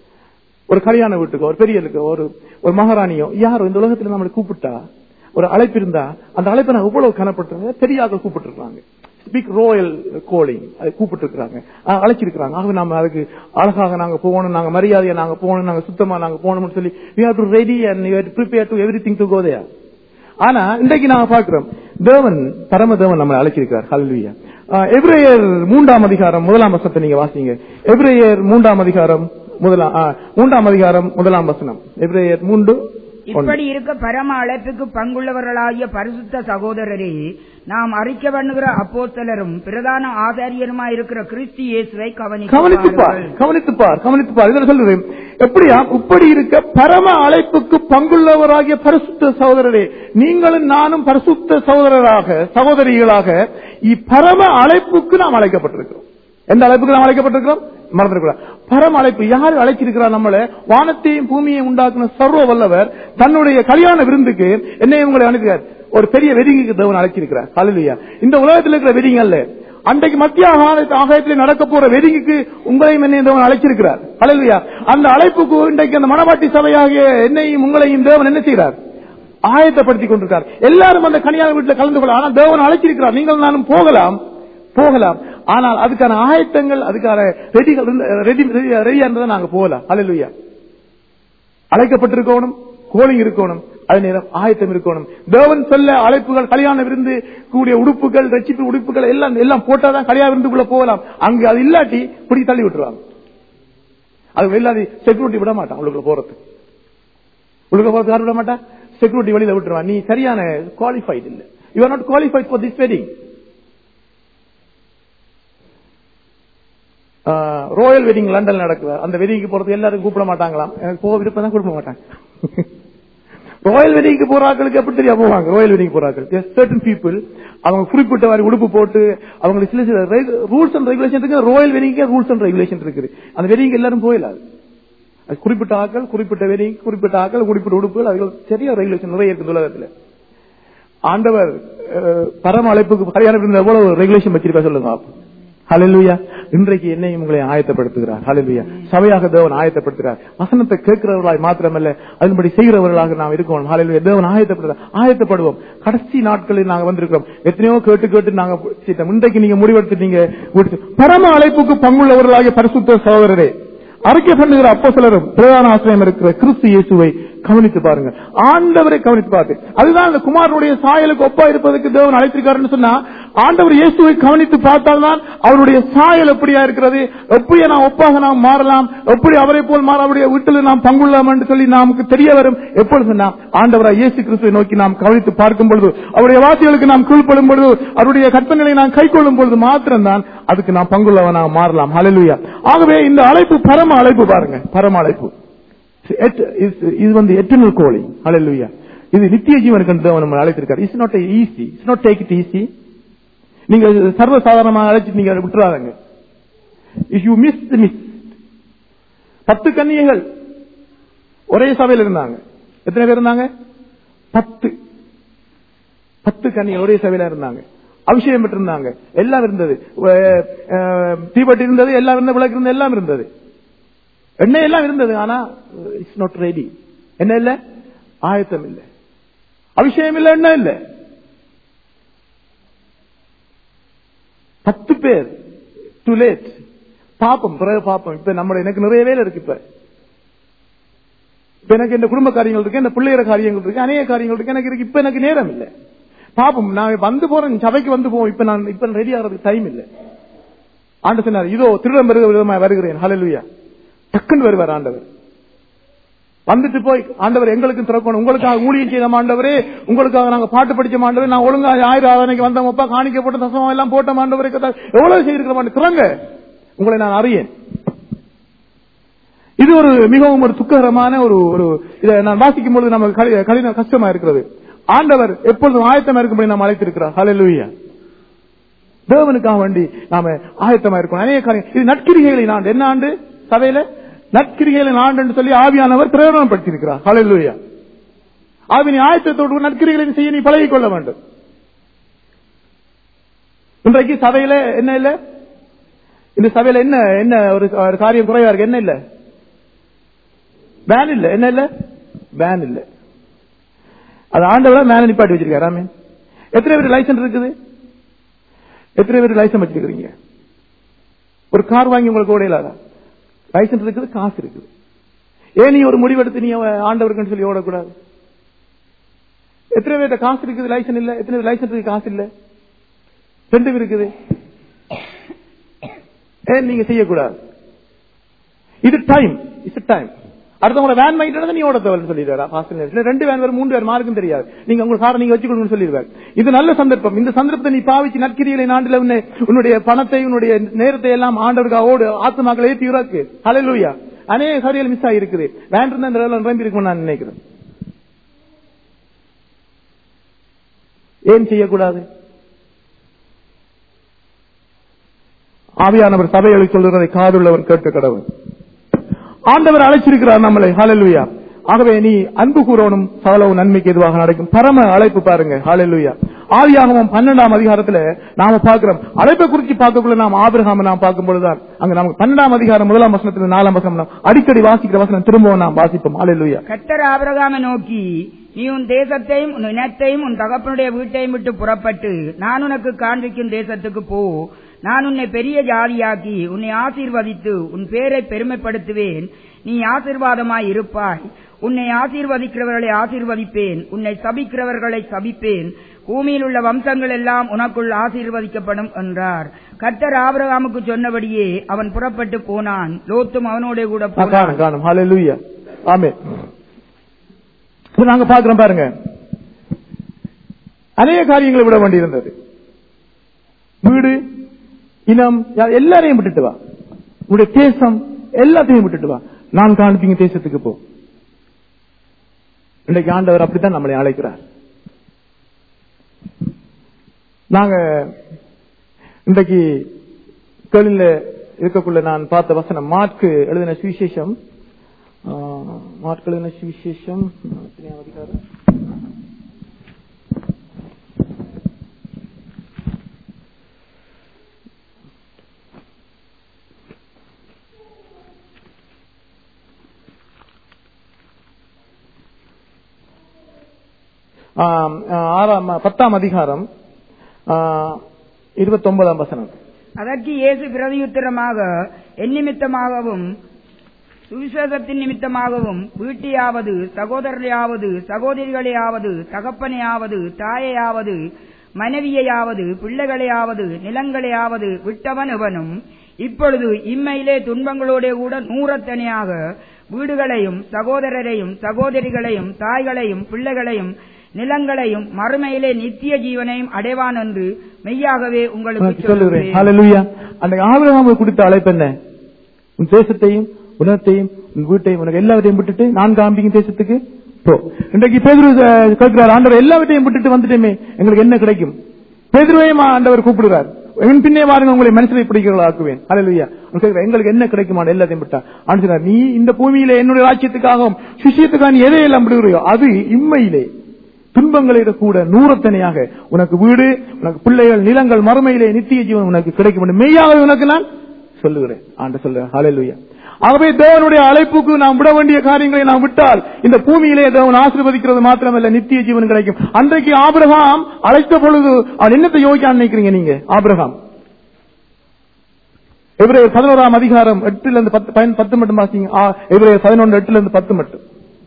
Speaker 2: ஒரு கல்யாண வீட்டுக்கோ ஒரு பெரியலுக்கோ ஒரு ஒரு மகாராணியோ யாரோ இந்த உலகத்துல நம்மளை கூப்பிட்டா ஒரு அழைப்பு இருந்தா அந்த அழைப்பை நான் எவ்வளவு கனப்பட்டிருங்க தெரியாத கூப்பிட்டு இருக்காங்க ஸ்பீக் ரோயல் கோலிங் அதை கூப்பிட்டு இருக்கிறாங்க அழைச்சிருக்கிறாங்க ஆகவே நாம அதுக்கு அழகாக நாங்க போகணும் நாங்க மரியாதையா நாங்க போகணும் நாங்க சுத்தமா நாங்க போகணும்னு சொல்லி we have to ready and you prepare to everything to go there ஆனா இன்றைக்கு நாங்க பாக்குறோம் தேவன் பரம தேவன் நம்மளை அழைச்சிருக்கிறார் ஹல்வியா எப்ரேயர் மூன்றாம் அதிகாரம் முதலாம் வசனத்தை நீங்க வாசிங்க எப்ரேயர் மூன்றாம் அதிகாரம் முதலாம் ஆ, மூன்றாம் அதிகாரம் முதலாம் வசனம் எப்ரேயர் மூன்று ஒன்று.
Speaker 3: இப்படி இருக்க பரம அழைப்புக்கு பங்குள்ளவர்களாகிய பரிசுத்த சகோதரரே நாம் அறிக்கை பண்ணுகிற அப்போஸ்தலரும் பிரதான ஆசாரியருமாய் இருக்கிற கிறிஸ்து இயேசுவை
Speaker 2: கவனித்து பார்
Speaker 3: கவனித்து
Speaker 2: கவனித்து பார் கவனித்து பார் இதுல சொல்றது எப்படியா இப்படி இருக்க பரம அழைப்புக்கு பங்குள்ளவராகிய பரிசுத்த சகோதரரே நீங்களும் நானும் பரிசுத்த சகோதரராக சகோதரிகளாக இப்பரம அழைப்புக்கு நாம் அழைக்கப்பட்டிருக்கிறோம் எந்த அழைப்புக்கு நாம் அழைக்கப்பட்டிருக்கிறோம் மறந்துடக்கூடாது பரம அழைப்பு யார் அழைச்சிருக்கிறார் நம்மளை வானத்தையும் பூமியை உண்டாக்குன சர்வ வல்லவர் தன்னுடைய கல்யாண விருந்துக்கு என்னை உங்களை அனுப்புகிறார் ஒரு பெரிய வெடிங்குக்கு தேவன் அழைச்சிருக்கிறார் ஹalleluya இந்த உலகத்தில் இருக்கிற வெடிங்க அல்ல அன்றைக்கு மத்திய ஆகாய- ஆகாயத்தில் நடக்க போற வெடிங்குக்கு உங்களையும் என்னையும் தேவன் அழைச்சிருக்கிறார் ஹalleluya அந்த அழைப்புக்கு இன்றைக்கு அந்த மனவாட்டி சபையாகிய என்னையும் உங்களையும் தேவன் என்ன செய்கிறார் ஆயத்தப்படுத்திக் கொண்டிருக்கார் எல்லாரும் அந்த கல்யாண வீட்டில் கலந்து கொள்ள ஆனால் தேவன் அழைச்சிருக்கிறார் நீங்கள் நானும் போகலாம் போகலாம் ஆனால் அதுக்கான ஆயத்தங்கள் அதுக்கான ரெடிகள் ரெடி ரெடியா இருந்ததை நாங்க போகலாம் அல்லா அழைக்கப்பட்டிருக்கணும் கோலிங் இருக்கணும் அதே நேரம் ஆயத்தம் இருக்கணும் தேவன் சொல்ல அழைப்புகள் கல்யாண விருந்து கூடிய உடுப்புகள் ரட்சிப்பு உடுப்புகள் எல்லாம் எல்லாம் போட்டாதான் கல்யாண விருந்துக்குள்ள போகலாம் அங்கு அது இல்லாட்டி பிடி தள்ளி விட்டுருவாங்க அது இல்லாத செக்யூரிட்டி விட மாட்டான் உங்களுக்கு போறது உங்களுக்கு போறது யாரும் விட மாட்டா செக்யூரிட்டி வெளியில விட்டுருவான் நீ சரியான குவாலிஃபைட் இல்ல you are not qualified for this wedding royal wedding London நடக்குது அந்த வெட்டிங்க்கு போறது எல்லாரும் கூப்பிட மாட்டாங்களாம் எனக்கு போக விருப்பம் தான் கூப்பிட மாட்டாங்க ராயல் வெட்டிங்க்கு போற ஆட்களுக்கு எப்படி தெரியா போவாங்க ராயல் வெட்டிங் போற ஆட்கள் சர்டன் பீப்புள் அவங்க குறிப்பிட்ட மாதிரி உடுப்பு போட்டு அவங்களுக்கு சில சில ரூல்ஸ் அண்ட் ரெகுலேஷன் இருக்கு ராயல் வெட்டிங்க்கு ரூல்ஸ் அண்ட் ரெகுலேஷன் இருக்குது அந்த வெட்டிங் எல்லாரும் போயிடாது அது குறிப்பிட்ட ஆட்கள் குறிப்பிட்ட வெட்டிங் குறிப்பிட்ட ஆட்கள் குறிப்பிட்ட உடுப்புகள் அதுகள் சரியா ரெகுலேஷன் நிறைய இருக்கு இந்த உலகத்துல ஆண்டவர் அஹ், பரம அழைப்புக்கு கல்யாண விருந்து எவ்வளவு ரெகுலேஷன் வச்சிருக்கா சொல்லுங்க ஹalleluya இன்றைக்கு என்னையும் உங்களை ஆயத்தப்படுத்துகிறார் ஹalleluya சபையாக தேவன் ஆயத்தப்படுத்துகிறார் வசனத்தை கேட்கிறவர்களாய் மாத்திரமல்ல அதன்படி செய்கிறவர்களாக நாம் இருக்கோம் ஹalleluya தேவன் ஆயத்தப்படுகிறார் ஆயத்தப்படுவோம் கடைசி நாட்களில் நாங்க வந்திருக்கிறோம் எத்தனையோ கேட்டு கேட்டு நாங்க சித்தம். இன்றைக்கு நீங்க முடிவெடுத்துட்டீங்க முடிச்சு- பரம அழைப்புக்கு பங்குள்ளவர்களாகிய பரிசுத்த சகோதரரே அறிக்கை பண்ணுகிற அப்போ சிலரும் பிரதான ஆசிரியம் இருக்கிற கிறிஸ்து இயேசுவை கவனித்து பாருங்க ஆண்டவரை கவனித்து பாருங்க அதுதான் அந்த குமாரனுடைய சாயலுக்கு ஒப்பா இருப்பதற்கு தேவன் அழைத்திருக்காருன்னு சொன்னா ஆண்டவர் இயேசுவை கவனித்து பார்த்தால்தான் அவருடைய சாயல் எப்படியா இருக்கிறது எப்படி நாம் ஒப்பாக நாம் மாறலாம் எப்படி அவரை போல் மாற அவருடைய வீட்டில் நாம் பங்குள்ளலாம் என்று சொல்லி நமக்கு தெரிய வரும் எப்பொழுது சொன்னா ஆண்டவராய் இயேசு கிறிஸ்துவை நோக்கி நாம் கவனித்து பார்க்கும் பொழுது அவருடைய வார்த்தைகளுக்கு நாம் கீழ்ப்படும் பொழுது அவருடைய கற்பனைகளை நாம் கைக்கொள்ளும் பொழுது மாத்திரம்தான் அதுக்கு நாம் பங்குள்ளவனாக மாறலாம் ஹalleluya ஆகவே இந்த அழைப்பு பரம அழைப்பு பாருங்க பரம அழைப்பு இது வந்து எட்டர்னல் கோலிங் ஹalleluya இது நித்திய ஜீவனுக்கு என்று தேவன் நம்மை அழைத்திருக்கார் it's not easy it's not take it easy நீங்க சர்வ சாதாரணமாக அழைச்சிட்டு நீங்க அதை விட்டுறாங்க இஃப் யூ மிஸ் மிஸ் பத்து கன்னியர்கள் ஒரே சபையில் இருந்தாங்க எத்தனை பேர் இருந்தாங்க பத்து பத்து கன்னிகள் ஒரே சபையில இருந்தாங்க அபிஷேகம் பெற்றிருந்தாங்க எல்லாம் இருந்தது அஹ், அஹ், தீபட்டி இருந்தது எல்லாம் இருந்தது விளக்கு இருந்தது எல்லாம் இருந்தது எண்ணெய் எல்லாம் இருந்தது ஆனா இட்ஸ் நாட் ரெடி என்ன இல்ல ஆயத்தம் இல்ல அபிஷேகம் இல்ல எண்ணெய் இல்ல பத்து பேர் டு லேட் பாப்போம் பிறகு பாப்போம் இப்ப நம்மளோட எனக்கு நிறைய வேலை இருக்கு இப்ப இப்ப எனக்கு இந்த குடும்ப காரியங்கள் இருக்கு இந்த பிள்ளைகிற காரியங்கள் இருக்கு அநேக காரியங்கள் இருக்கு எனக்கு இருக்கு இப்ப எனக்கு நேரம் இல்ல பாப்போம் நான் வந்து போறேன் சபைக்கு வந்து போவோம் இப்ப நான் இப்ப ரெடி ஆகிறதுக்கு டைம் இல்ல ஆண்டு சொன்னார் இதோ திருடம் வருகிற விதமாக வருகிறேன் ஹalleluya டக்குன்னு வருவார் ஆண்டவர் வந்துட்டு போய் ஆண்டவர் எங்களுக்கு திறக்கணும் உங்களுக்காக ஊழியம் செய்த ஆண்டவரே உங்களுக்காக நாங்க பாட்டு படிச்ச ஆண்டவரே நான் ஒழுங்கா ஆயிரம் ஆதனைக்கு வந்தோம்ப்பா காணிக்க போட்ட தசமம் எல்லாம் போட்ட ஆண்டவரே கதா எவ்வளவு செய்திருக்கிறோம் திறங்க உங்களை நான் அறியேன் இது ஒரு மிகவும் ஒரு துக்ககரமான ஒரு ஒரு இதை நான் வாசிக்கும் பொழுது நமக்கு கடி- கடின கஷ்டமா இருக்கிறது ஆண்டவர் எப்பொழுதும் ஆயத்தமா இருக்கும்படி நாம் அழைத்திருக்கிறார் ஹalleluya தேவனுக்காக வேண்டி நாம ஆயத்தமா இருக்கணும் அநேக காரியம் இது நற்கிரிகைகளின் ஆண்டு என்ன ஆண்டு சபையில நற்கிரிகைகளின் ஆண்டு என்று சொல்லி ஆவியானவர் பிரயோஜனப்படுத்தியிருக்கிறார் ஹalleluya ஆகவே நீ ஆயத்தத்தோடு நற்கிரிகளை செய்ய நீ பழகிக் கொள்ள வேண்டும் இன்றைக்கு சபையில என்ன இல்ல இந்த சபையில என்ன என்ன ஒரு ஒரு காரியம் குறைவா இருக்கு என்ன இல்ல பேன் இல்ல என்ன இல்ல பேன் இல்ல அது ஆண்டவரா மேல நிப்பாட்டி வச்சிருக்காரு ஆமே எத்தனை பேர் லைசன்ஸ் இருக்குது எத்தனை பேர் லைசன்ஸ் வச்சிருக்கீங்க ஒரு கார் வாங்கி உங்களுக்கு ஓடையிலாதா லைசன்ஸ் இருக்குது காசு இருக்குது ஏன் நீ ஒரு முடிவெடுத்து நீ அவன் ஆண்டவருக்குன்னு சொல்லி ஓடக்கூடாது எத்தனை பேர்ட்ட காசு இருக்குது லைசன்ஸ் இல்ல எத்தனை பேர் லைசன்ஸ் இருக்கு காசு இல்ல ரெண்டும் இருக்குது ஏன் நீங்க செய்யக்கூடாது இது டைம் இட்ஸ் டைம் அடுத்தவங்கள வேன் வாங்கிட்டு நீ ஓட தேவை சொல்லிடுவாரு ரெண்டு வேன் வரும் மூன்று வேன் மார்க்கும் தெரியாது நீங்க உங்க காரை நீங்க வச்சுக்கணும்னு சொல்லிடுவார் இது நல்ல சந்தர்ப்பம் இந்த சந்தர்ப்பத்தை நீ பாவிச்சு நற்கிரிகளை நாட்டில் உன்னை உன்னுடைய பணத்தை உன்னுடைய நேரத்தை எல்லாம் ஆண்டவருக்கு ஓடு ஆத்மாக்களை ஏற்றி இறக்கு ஹalleluya அநேக காரியங்கள் மிஸ் ஆகிருக்குது வேன் இருந்தா இந்த வேலை நிரம்பி இருக்கும்னு நான் நினைக்கிறேன் ஏன் செய்யக்கூடாது ஆவியானவர் சபைகளை சொல்லுறதை காதுள்ளவன் கேட்க கடவுள் ஆண்டவர் அழைச்சிருக்கிறார் நம்மளை ஹalleluya ஆகவே நீ அன்பு கூறணும் சகலவும் நன்மைக்கு எதுவாக நடக்கும் பரம அழைப்பு பாருங்க ஹalleluya ஆவியாகமம் பன்னெண்டாம் அதிகாரத்துல நாம பார்க்கிறோம் அழைப்பை குறித்து பார்க்கக்குள்ள நாம் ஆபிரகாம நாம் பார்க்கும் பொழுதுதான் அங்க நமக்கு பன்னெண்டாம் அதிகாரம் முதலாம் வசனத்துல நாலாம் வசனம் நாம் அடிக்கடி வாசிக்கிற வசனம் திரும்பவும் நாம் வாசிப்போம் ஹalleluya
Speaker 3: கர்த்தர் ஆபிரகாமை நோக்கி நீ உன் தேசத்தையும் உன் இனத்தையும் உன் தகப்பனுடைய வீட்டையும் விட்டு புறப்பட்டு நான் உனக்கு காண்பிக்கும் தேசத்துக்கு போ நான் உன்னை பெரிய ஜாதியாக்கி உன்னை ஆசீர்வதித்து உன் பேரை பெருமைப்படுத்துவேன் நீ ஆசீர்வாதமாய் இருப்பாய் உன்னை ஆசீர்வதிக்கிறவர்களை ஆசீர்வதிப்பேன் உன்னை சபிக்கிறவர்களை சபிப்பேன் பூமியில் உள்ள வம்சங்கள் எல்லாம் உனக்குள் ஆசீர்வதிக்கப்படும் என்றார் கர்த்தர் ஆபிரகாமுக்கு சொன்னபடியே அவன் புறப்பட்டு போனான் லோத்தும் அவனோட கூட
Speaker 2: ஆ,
Speaker 3: போனான்
Speaker 2: காணும் காணும் ஹalleluya ஆமென் இப்ப நாங்க பாக்குறோம் பாருங்க அநேக காரியங்களை விட வேண்டியிருந்தது வீடு இனம் யா- எல்லாரையும் விட்டுட்டு வா உன்னுடைய தேசம் எல்லாத்தையும் விட்டுட்டு வா நான் காண்பிங்க தேசத்துக்கு போ இன்றைக்கு ஆண்டவர் அப்படித்தான் நம்மளை அழைக்கிறார் நாங்க இன்றைக்கு கேளில இருக்கக்குள்ள நான் பார்த்த வசனம் மார்க்கு எழுதின சுவிசேஷம் ஆ, மார்க்கு எழுதின சுவிசேஷம் எத்தனையாம் அதிகாரம் ஆம், ஆ, ஆறாம் பத்தாம் அதிகாரம் இருபத்தி ஒன்பதாம் வசனம்
Speaker 3: அதற்கு இயேசு பிரதியுத்தரமாக என் நிமித்தமாகவும் சுவிசேஷத்தின் நிமித்தமாகவும் வீட்டையாவது சகோதரரையாவது சகோதரிகளையாவது தகப்பனையாவது தாயையாவது மனைவியையாவது பிள்ளைகளையாவது நிலங்களையாவது விட்டவன் எவனும் இப்பொழுது இம்மையிலே துன்பங்களோட கூட நூறத்தனையாக வீடுகளையும் சகோதரரையும் சகோதரிகளையும் தாய்களையும் பிள்ளைகளையும் நிலங்களையும் மறுமையிலே நித்திய ஜீவனையும் அடைவான் என்று மெய்யாகவே உங்களுக்கு
Speaker 2: உனக்கு சொல்லுகிறேன்
Speaker 3: சொல்லுகிறேன்
Speaker 2: ஹalleluya அந்த ஆபிரகாமுக்கு கொடுத்த அழைப்பு என்ன உன் தேசத்தையும் உலகத்தையும் உன் வீட்டையும் உனக்கு எல்லாவற்றையும் விட்டுட்டு நான் காண்பிக்கும் தேசத்துக்கு போ இன்றைக்கு பேதுரு அஹ், கேட்கிறார் ஆண்டவர் எல்லாவற்றையும் விட்டுட்டு வந்துட்டேமே எங்களுக்கு என்ன கிடைக்கும் பேதுருவையும் ஆண்டவர் கூப்பிடுறார் என் பின்னே வாருங்க உங்களை மனுஷரை பிடிக்கிறவர்கள் ஆக்குவேன் ஹalleluya அவன் கேட்கிறார், எங்களுக்கு என்ன கிடைக்குமான எல்லாத்தையும் விட்டா ஆண்டு சொன்னார், நீ இந்த பூமியில என்னுடைய ராஜ்யத்துக்காகவும் சுஷியத்துக்காக நீ எதையெல்லாம் விடுகிறையோ அது இம்மையிலே துன்பங்களை கூட நூறத்தனையாக உனக்கு வீடு உனக்கு பிள்ளைகள் நிலங்கள் மறுமையிலே நித்திய ஜீவன் உனக்கு கிடைக்கும் என்று மெய்யாகவே உனக்கு நான் சொல்லுகிறேன் ஆண்டு சொல்ல ஹalleluya ஆகவே தேவனுடைய அழைப்புக்கு நாம் விட வேண்டிய காரியங்களை நாம் விட்டால் இந்த பூமியிலே தேவன் ஆசீர்வதிக்கிறது மாத்திரமல்ல நித்திய ஜீவன் கிடைக்கும் அன்றைக்கு ஆபிரகாம் அழைத்த பொழுது அவன் என்னத்தை யோசிக்க நினைக்கிறீங்க நீங்க ஆபிரகாம் எபிரேயர் பதினோராம் அதிகாரம் எட்டுல இருந்து பத்து பயன் பத்து மட்டும் வாசிங்க ஆ, எபிரேயர் பதினொன்று எட்டுல இருந்து பத்து மட்டும்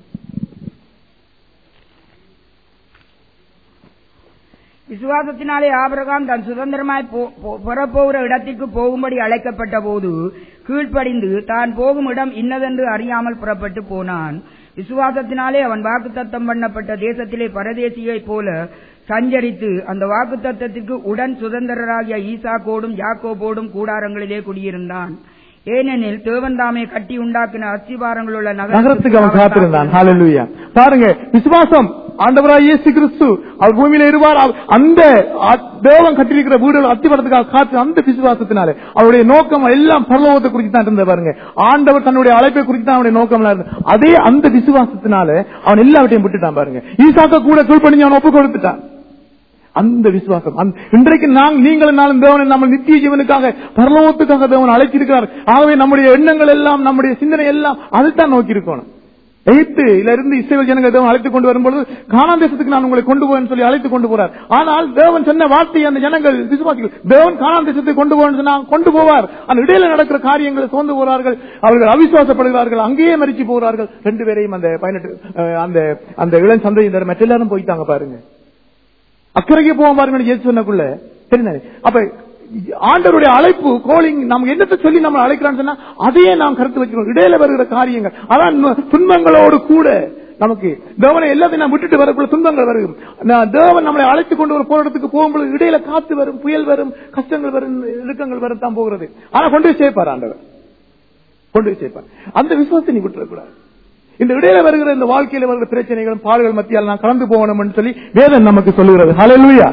Speaker 3: விசுவாசத்தினாலே ஆபிரகாம் தன் சுதந்திரமாய் போ- போ- புறப்போகிற இடத்திற்கு போகும்படி அழைக்கப்பட்ட போது கீழ்ப்படிந்து தான் போகும் இடம் இன்னதென்று அறியாமல் புறப்பட்டு போனான் விசுவாசத்தினாலே அவன் வாக்குத்தத்தம் பண்ணப்பட்ட தேசத்திலே பரதேசியைப் போல சஞ்சரித்து அந்த வாக்குத்தத்தத்திற்கு உடன் சுதந்திரராகிய ஈசாக்கோடும் யாக்கோபோடும் கூடாரங்களிலே குடியிருந்தான் ஏனெனில் தேவன் தாமே கட்டி உண்டாக்கின அஸ்திபாரங்கள் உள்ள
Speaker 2: நகரத்துக்கு அவன் காத்திருந்தான்
Speaker 3: நகரத்துக்கு
Speaker 2: ஹalleluya பாருங்க விசுவாசம் ஆண்டவராய் இயேசு கிறிஸ்து அவர் பூமியில இருவார் அவர் அந்த அ- தேவன் கட்டியிருக்கிற வீடுகள் அத்திவரத்துக்காக காத்து அந்த விசுவாசத்தினாலே அவருடைய நோக்கம் எல்லாம் பரலோகத்தை குறித்து தான் இருந்த பாருங்க ஆண்டவர் தன்னுடைய அழைப்பை குறித்து தான் அவருடைய நோக்கம் எல்லாம் இருந்தது. அதே அந்த விசுவாசத்தினால அவன் எல்லாவற்றையும் விட்டுட்டான் பாருங்க ஈசாக்க கூட கீழ்ப்படிஞ்சு அவன் ஒப்பு கொடுத்துட்டான் அந்த விசுவாசம் அந்த- இன்றைக்கு நாங்கள் நீங்களும் நாளும் தேவனை நம்ம நித்திய ஜீவனுக்காக பரலோகத்துக்காக தேவன் அழைத்திருக்கிறார் ஆகவே நம்முடைய எண்ணங்கள் எல்லாம் நம்முடைய சிந்தனை எல்லாம் அதைத்தான் நோக்கி இருக்கணும் எகிப்துல இருந்து இஸ்ரேல் ஜனங்கள் தேவன் அழைத்துக் கொண்டு வரும்பொழுது கானான் தேசத்துக்கு நான் உங்களை கொண்டு போவேன் சொல்லி அழைத்துக் கொண்டு போறார் ஆனால் தேவன் சொன்ன வார்த்தையை அந்த ஜனங்கள் விசுவாசிகள் தேவன் கானான் தேசத்தை கொண்டு போவேன் சொன்னா கொண்டு போவார் அந்த இடையில நடக்கிற காரியங்களை சோர்ந்து போறார்கள் அவர்கள் அவிசுவாசப்படுகிறார்கள் அங்கேயே மறிச்சு போகிறார்கள் ரெண்டு பேரையும் அந்த பதினெட்டு அஹ், அந்த அந்த இளம் சந்தையினர் மற்ற எல்லாரும் போயிட்டாங்க பாருங்க அக்கறைக்கு போவோம் பாருங்க இயேசு சொன்னக்குள்ள தெரிந்தானே அப்ப ஆண்டவருடைய அழைப்பு கோலிங் நம்ம என்னத்தை சொல்லி நம்ம அழைக்கிறான்னு சொன்னா அதையே நாம் கருத்து வச்சுக்கணும் இடையில வருகிற காரியங்கள் அதான் நு- துன்பங்களோடு கூட நமக்கு தேவனை எல்லாத்தையும் நாம் விட்டுட்டு வரக்குள்ள துன்பங்கள் வரும் நான் தேவன் நம்மளை அழைத்து கொண்டு ஒரு போராட்டத்துக்கு போகும்போது இடையில காத்து வரும் புயல் வரும் கஷ்டங்கள் வரும் இழுக்கங்கள் வரும் தான் போகிறது ஆனா கொண்டு போய் சேர்ப்பார் ஆண்டவர் கொண்டு போய் சேர்ப்பார் அந்த விசுவாசத்தை நீ விட்டுறக்கூடாது இந்த இடையில வருகிற இந்த வாழ்க்கையில வருகிற பிரச்சனைகளும் பாடுகள் மத்தியால் நான் கடந்து போகணும் சொல்லி வேதம் நமக்கு சொல்லுகிறது ஹalleluya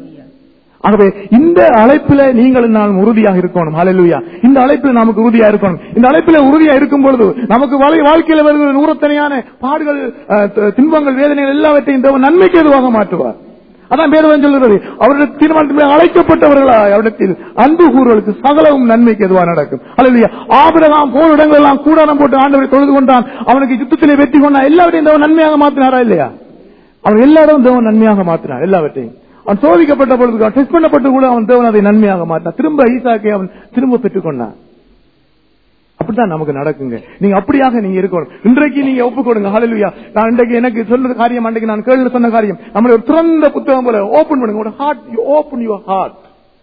Speaker 2: ஆகவே இந்த அழைப்பில நீங்கள் நான் உறுதியாக இருக்கணும் ஹalleluya இந்த அழைப்பில் நமக்கு உறுதியா இருக்கணும் இந்த அழைப்பில உறுதியா இருக்கும் பொழுது நமக்கு வாழ்- வாழ்க்கையில வருகிற நூறத்தனையான பாடுகள் அஹ், த- துன்பங்கள் வேதனைகள் எல்லாவற்றையும் தேவன் நன்மைக்கு எதுவாக மாற்றுவார் அதான் வேதம் சொல்கிறது அவருடைய தீர்மானத்தில் அழைக்கப்பட்டவர்களா அவரிடத்தில் அன்பு கூறுவதற்கு சகலவும் நன்மைக்கு எதுவா நடக்கும் அல்லது ஆபிரகாம் போர் இடங்கள் எல்லாம் கூடாரம் போட்டு ஆண்டவரை தொழுது கொண்டான் அவனுக்கு யுத்தத்திலே வெற்றி கொண்டான் எல்லாவற்றையும் தேவன் நன்மையாக மாற்றினாரா இல்லையா அவன் எல்லா இடமும் தேவன் நன்மையாக மாற்றினான் எல்லாவற்றையும் அவன் சோதிக்கப்பட்ட பொழுது டெஸ்ட் பண்ணப்பட்டு கூட அவன் தேவன் அதை நன்மையாக மாற்றினான் திரும்ப ஈசாக்கை அவன் திரும்ப பெற்றுக் கொண்டான் அப்படித்தான் நமக்கு நடக்குங்க நீங்க அப்படியாக நீங்க இருக்கணும் இன்றைக்கு நீங்க ஒப்பு கொடுங்க ஹalleluya நான் இன்றைக்கு எனக்கு சொன்னது காரியம் அன்றைக்கு நான் கேள்வி சொன்ன காரியம் நம்மளுடைய ஒரு திறந்த புத்தகம் போல ஓபன் பண்ணுங்க உங்களோட heart you open your heart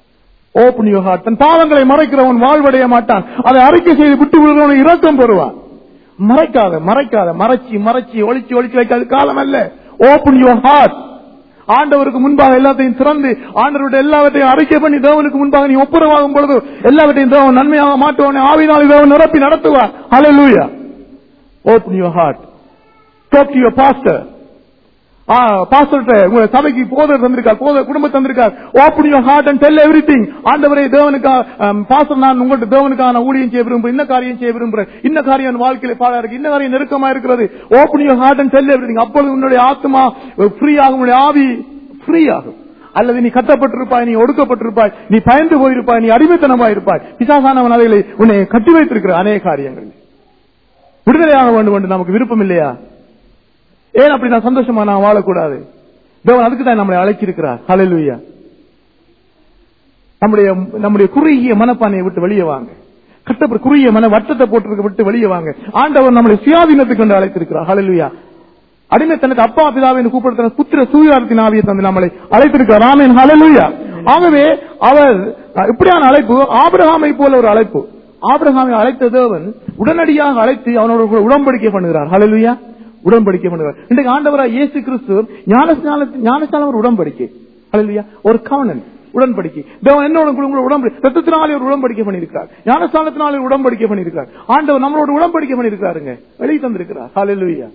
Speaker 2: open your heart தன் பாவங்களை மறைக்கிறவன் வாழ்வடைய மாட்டான் அதை அறிக்கை செய்து விட்டு விடுறவன் இரக்கம் பெறுவான் மறைக்காத மறைக்காத மறைச்சி மறைச்சி ஒளிச்சு ஒளிச்சு வைக்காத காலம் அல்ல ஓபன் யுவர் ஹார்ட் ஆண்டவருக்கு முன்பாக எல்லாத்தையும் திறந்து ஆண்டவருடைய எல்லாவற்றையும் அறிக்கை பண்ணி தேவனுக்கு முன்பாக நீ ஒப்புரவாகும் பொழுது எல்லாவற்றையும் தேவன் நன்மையாக மாற்றுவான் ஆவினால் தேவன் நிரப்பி நடத்துவார் ஹalleluya open your heart talk to your pastor பாஸ்டர்கிட்ட உங்க சபைக்கு போதர் தந்திருக்கார் போதர் குடும்பம் தந்திருக்கார் open your heart and tell everything ஆண்டவரே தேவனுக்கா பாஸ்டர் நான் உங்கள்ட்ட தேவனுக்காக நான் ஊழியம் செய்ய விரும்புறேன் இந்த காரியம் செய்ய விரும்புறேன் இந்த காரியம் என் வாழ்க்கையில பாடா இருக்கு இந்த காரியம் நெருக்கமா இருக்கிறது open your heart and tell everything அப்பொழுது உன்னுடைய ஆத்மா ஃப்ரீ ஆகும் உன்னுடைய ஆவி ஃப்ரீ ஆகும் அல்லது நீ கட்டப்பட்டிருப்பாய் நீ ஒடுக்கப்பட்டிருப்பாய் நீ பயந்து போயிருப்பாய் நீ அடிமைத்தனமாய் இருப்பாய் பிசாசானவன் அவைகளை உன்னை கட்டி வைத்திருக்கிற அநேக காரியங்கள் விடுதலையாக வேண்டும் என்று நமக்கு விருப்பம் இல்லையா ஏன் அப்படி நான் சந்தோஷமா நான் வாழக்கூடாது தேவன் அதுக்கு தான் நம்மளை அழைச்சிருக்கிறார் ஹalleluya நம்முடைய நம்முடைய குறுகிய மனப்பானையை விட்டு வெளியே வாங்க கட்டப்பட்ட குறுகிய மன வட்டத்தை போட்டு விட்டு வெளியே வாங்க ஆண்டவர் நம்மளை சுயாதீனத்துக்கு கொண்டு அழைத்திருக்கிறார் ஹalleluya அடிமைத்தனத்தை அப்பா பிதாவின் கூப்பிடுத்த புத்திர சூயாரத்தின் ஆவியை தந்து நம்மளை அழைத்திருக்கிறார் ஆமென் ஹalleluya ஆகவே அவர் அஹ், இப்படியான அழைப்பு ஆபிரகாமை போல ஒரு அழைப்பு ஆபிரகாமை அழைத்த தேவன் உடனடியாக அழைத்து அவனோட கூட உடன்படிக்கை பண்ணுகிறார் ஹalleluya உடன்படிக்கை பண்ணுகிறார் இன்றைக்கு ஆண்டவராக இயேசு கிறிஸ்து ஞானஸ்நான ஞானஸ்நானம் ஒரு உடன்படிக்கை ஹalleluya ஒரு கவனன் உடன்படிக்கை தேவன் என்னோட கூட உங்களோட உடன்படி ரத்தத்தினாலே ஒரு உடன்படிக்கை பண்ணியிருக்கார் ஞானஸ்தானத்தினாலே ஒரு உடன்படிக்கை பண்ணியிருக்கார் ஆண்டவர் நம்மளோட உடன்படிக்கை பண்ணியிருக்காருங்க வெளியே தந்திருக்கிறார் ஹalleluya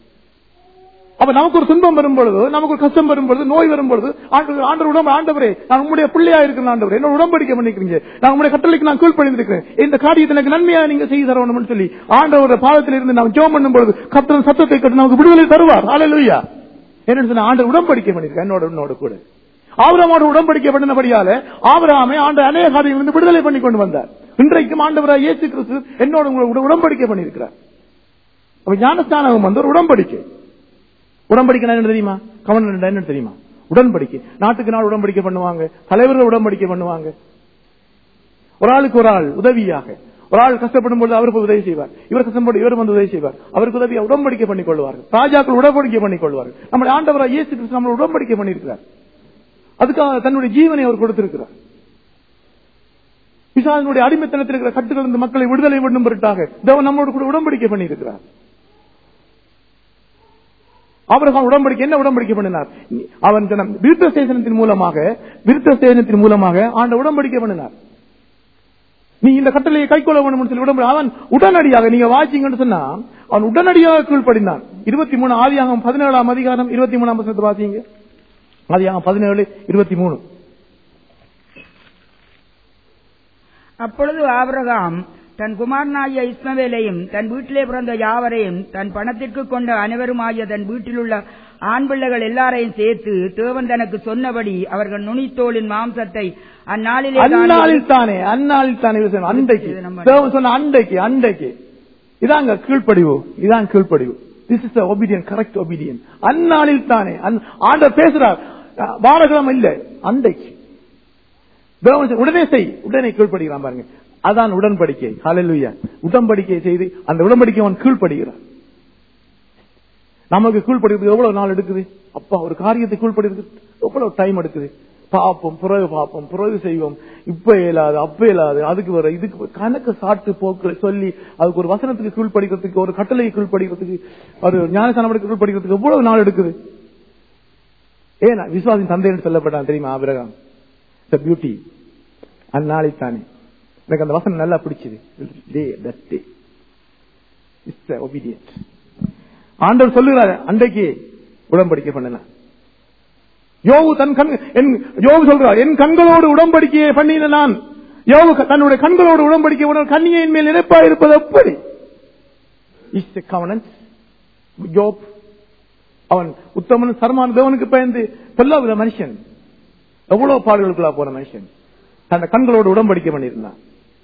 Speaker 2: அப்ப நமக்கு ஒரு துன்பம் வரும் பொழுது நமக்கு ஒரு கஷ்டம் வரும் பொழுது நோய் வரும் பொழுது ஆண்டவர் ஆண்டவர் உடம்பு ஆண்டவரே நான் உங்களுடைய பிள்ளையா இருக்கிறேன் ஆண்டவர் என்னோட உடன்படிக்கை பண்ணிக்கிறீங்க நான் உங்களுடைய கட்டளைக்கு நான் கீழ்ப்பணிந்திருக்கிறேன் இந்த காரியத்தை எனக்கு நன்மையா நீங்க செய்து தரணும்னு சொல்லி ஆண்டவரோட பாதத்தில் இருந்து நாம் ஜெபம் பண்ணும் பொழுது கத்தன் சத்தத்தை கட்டு நமக்கு விடுதலை தருவார் ஹalleluya என்னன்னு சொன்னா ஆண்டவர் உடன்படிக்கை பண்ணிருக்கேன் என்னோட என்னோட கூட ஆபிரமோட உடன்படிக்கை பண்ணினபடியால ஆபிரகாமை ஆண்டு அநேக காரியங்களிலிருந்து விடுதலை பண்ணி கொண்டு வந்தார் இன்றைக்கும் ஆண்டவராக இயேசு கிறிஸ்து என்னோட உங்களோட உடன்படிக்கை பண்ணியிருக்கிறார் அப்ப ஞானஸ்தானம் வந்து ஒரு உடன்படிக்கை உடன்படிக்கை என்ன தெரியுமா கவர்னர் என்ன தெரியுமா உடன்படிக்கை நாட்டுக்கு நாள் உடன்படிக்கை பண்ணுவாங்க தலைவர்கள் உடன்படிக்கை பண்ணுவாங்க ஒரு ஆளுக்கு ஒரு ஆள் உதவியாக ஒரு ஆள் கஷ்டப்படும் பொழுது அவருக்கு உதவி செய்வார் இவர் கஷ்டப்படும் இவர் வந்து உதவி செய்வார் அவருக்கு உதவியா உடன்படிக்கை பண்ணிக் கொள்வார்கள் ராஜாக்கள் உடன்படிக்கை பண்ணிக் கொள்வார்கள் நம்முடைய ஆண்டவராக இயேசு கிறிஸ்து நம்மளை உடன்படிக்கை பண்ணியிருக்கிறார் அதுக்காக தன்னுடைய ஜீவனை அவர் கொடுத்திருக்கிறார் பிசாசனுடைய அடிமைத்தனத்தில் இருக்கிற கட்டுகள் இந்த மக்களை விடுதலை பண்ணும் பொருட்டாக தேவன் நம்மோடு கூட உடன்படிக்கை பண்ணியிருக்கிறார் ஆபிரகாம் உடன்படிக்கை என்ன உடன்படிக்கை பண்ணினார் அவன் சொன்ன விருத்த சேசனத்தின் மூலமாக விருத்த சேசனத்தின் மூலமாக ஆண்ட உடன்படிக்கை பண்ணினார் நீ இந்த கட்டளையை கைக்கொள்ள வேண்டும் சொல்லி விட அவன் உடனடியாக நீங்க வாசிங்கன்னு சொன்னா அவன் உடனடியாக கீழ்ப்படிந்தான் இருபத்தி மூணு ஆதியாகம் பதினேழாம் அதிகாரம் இருபத்தி மூணாம் வசனத்தை வாசிங்க ஆதியாகம் பதினேழு இருபத்தி மூணு
Speaker 3: அப்பொழுது ஆபிரகாம் தன் குமாரனாகிய இஸ்மவேலையும் தன் வீட்டிலே பிறந்த யாவரையும் தன் பணத்திற்கு கொண்ட அனைவருமாகிய தன் வீட்டிலுள்ள ஆண் பிள்ளைகள் எல்லாரையும் சேர்த்து தேவன் தனக்கு சொன்னபடி அவர்கள் நுனித்தோலின் மாம்சத்தை அந்நாளிலே தானே
Speaker 2: அந்நாளில் தானே அந்நாளில் தானே இது சொன்ன அண்டைக்கு
Speaker 3: இது நம்ம-
Speaker 2: தேவன் சொன்ன அண்டைக்கு அண்டைக்கு இதாங்க கீழ்ப்படிவு இதான் கீழ்ப்படிவு this is obedience correct obedience அந்நாளில் தானே அந்- ஆண்டவர் பேசுறார் அஹ், வாரகிழமை இல்ல அண்டைக்கு தேவன் சொ- உடனே செய் உடனே கீழ்ப்படுகிறான் பாருங்க அதான் உடன்படிக்கை ஹalleluya உடன்படிக்கை செய்து அந்த உடன்படிக்கை அவன் கீழ்ப்படுகிறான் நமக்கு கீழ்ப்படுகிறது எவ்வளவு நாள் எடுக்குது அப்பா ஒரு காரியத்தை கீழ்ப்படுகிறது எவ்வளவு டைம் எடுக்குது பாப்போம் பிறகு பாப்போம் பிறகு செய்வோம் இப்ப இயலாது அப்ப இயலாது அதுக்கு வர இதுக்கு கணக்கு சாட்டு போக்களை சொல்லி அதுக்கு ஒரு வசனத்துக்கு கீழ்ப்படுகிறதுக்கு ஒரு கட்டளையை கீழ்ப்படுகிறதுக்கு ஒரு ஞானசானத்துக்கு கீழ்ப்படுகிறதுக்கு எவ்வளவு நாள் எடுக்குது ஏன் விசுவாசின் தந்தைன்னு சொல்லப்பட்டான் தெரியுமா ஆபிரகாம் பியூட்டி அந்நாளைத்தானே எனக்கு அந்த வசனம் நல்லா பிடிச்சது day that day it's obedient ஆண்டவர் சொல்லுகிறார் அன்றைக்கு உடன்படிக்கை பண்ணலாம் யோவு தன் கண் என் யோவு சொல்றார் என் கண்களோடு உடன்படிக்கையை பண்ணின நான் யோவு க- தன்னுடைய கண்களோடு உடன்படிக்கை உடன் கண்ணியின் மேல் நினைப்பா இருப்பது எப்படி இஸ் கவனன்ஸ் யோப் அவன் உத்தமன் சர்மான தேவனுக்கு பயந்து கொல்லாத மனுஷன் எவ்வளவு பாடுகளுக்குள்ளா போன மனுஷன் தன் கண்களோடு உடன்படிக்கை பண்ணியிருந்தான்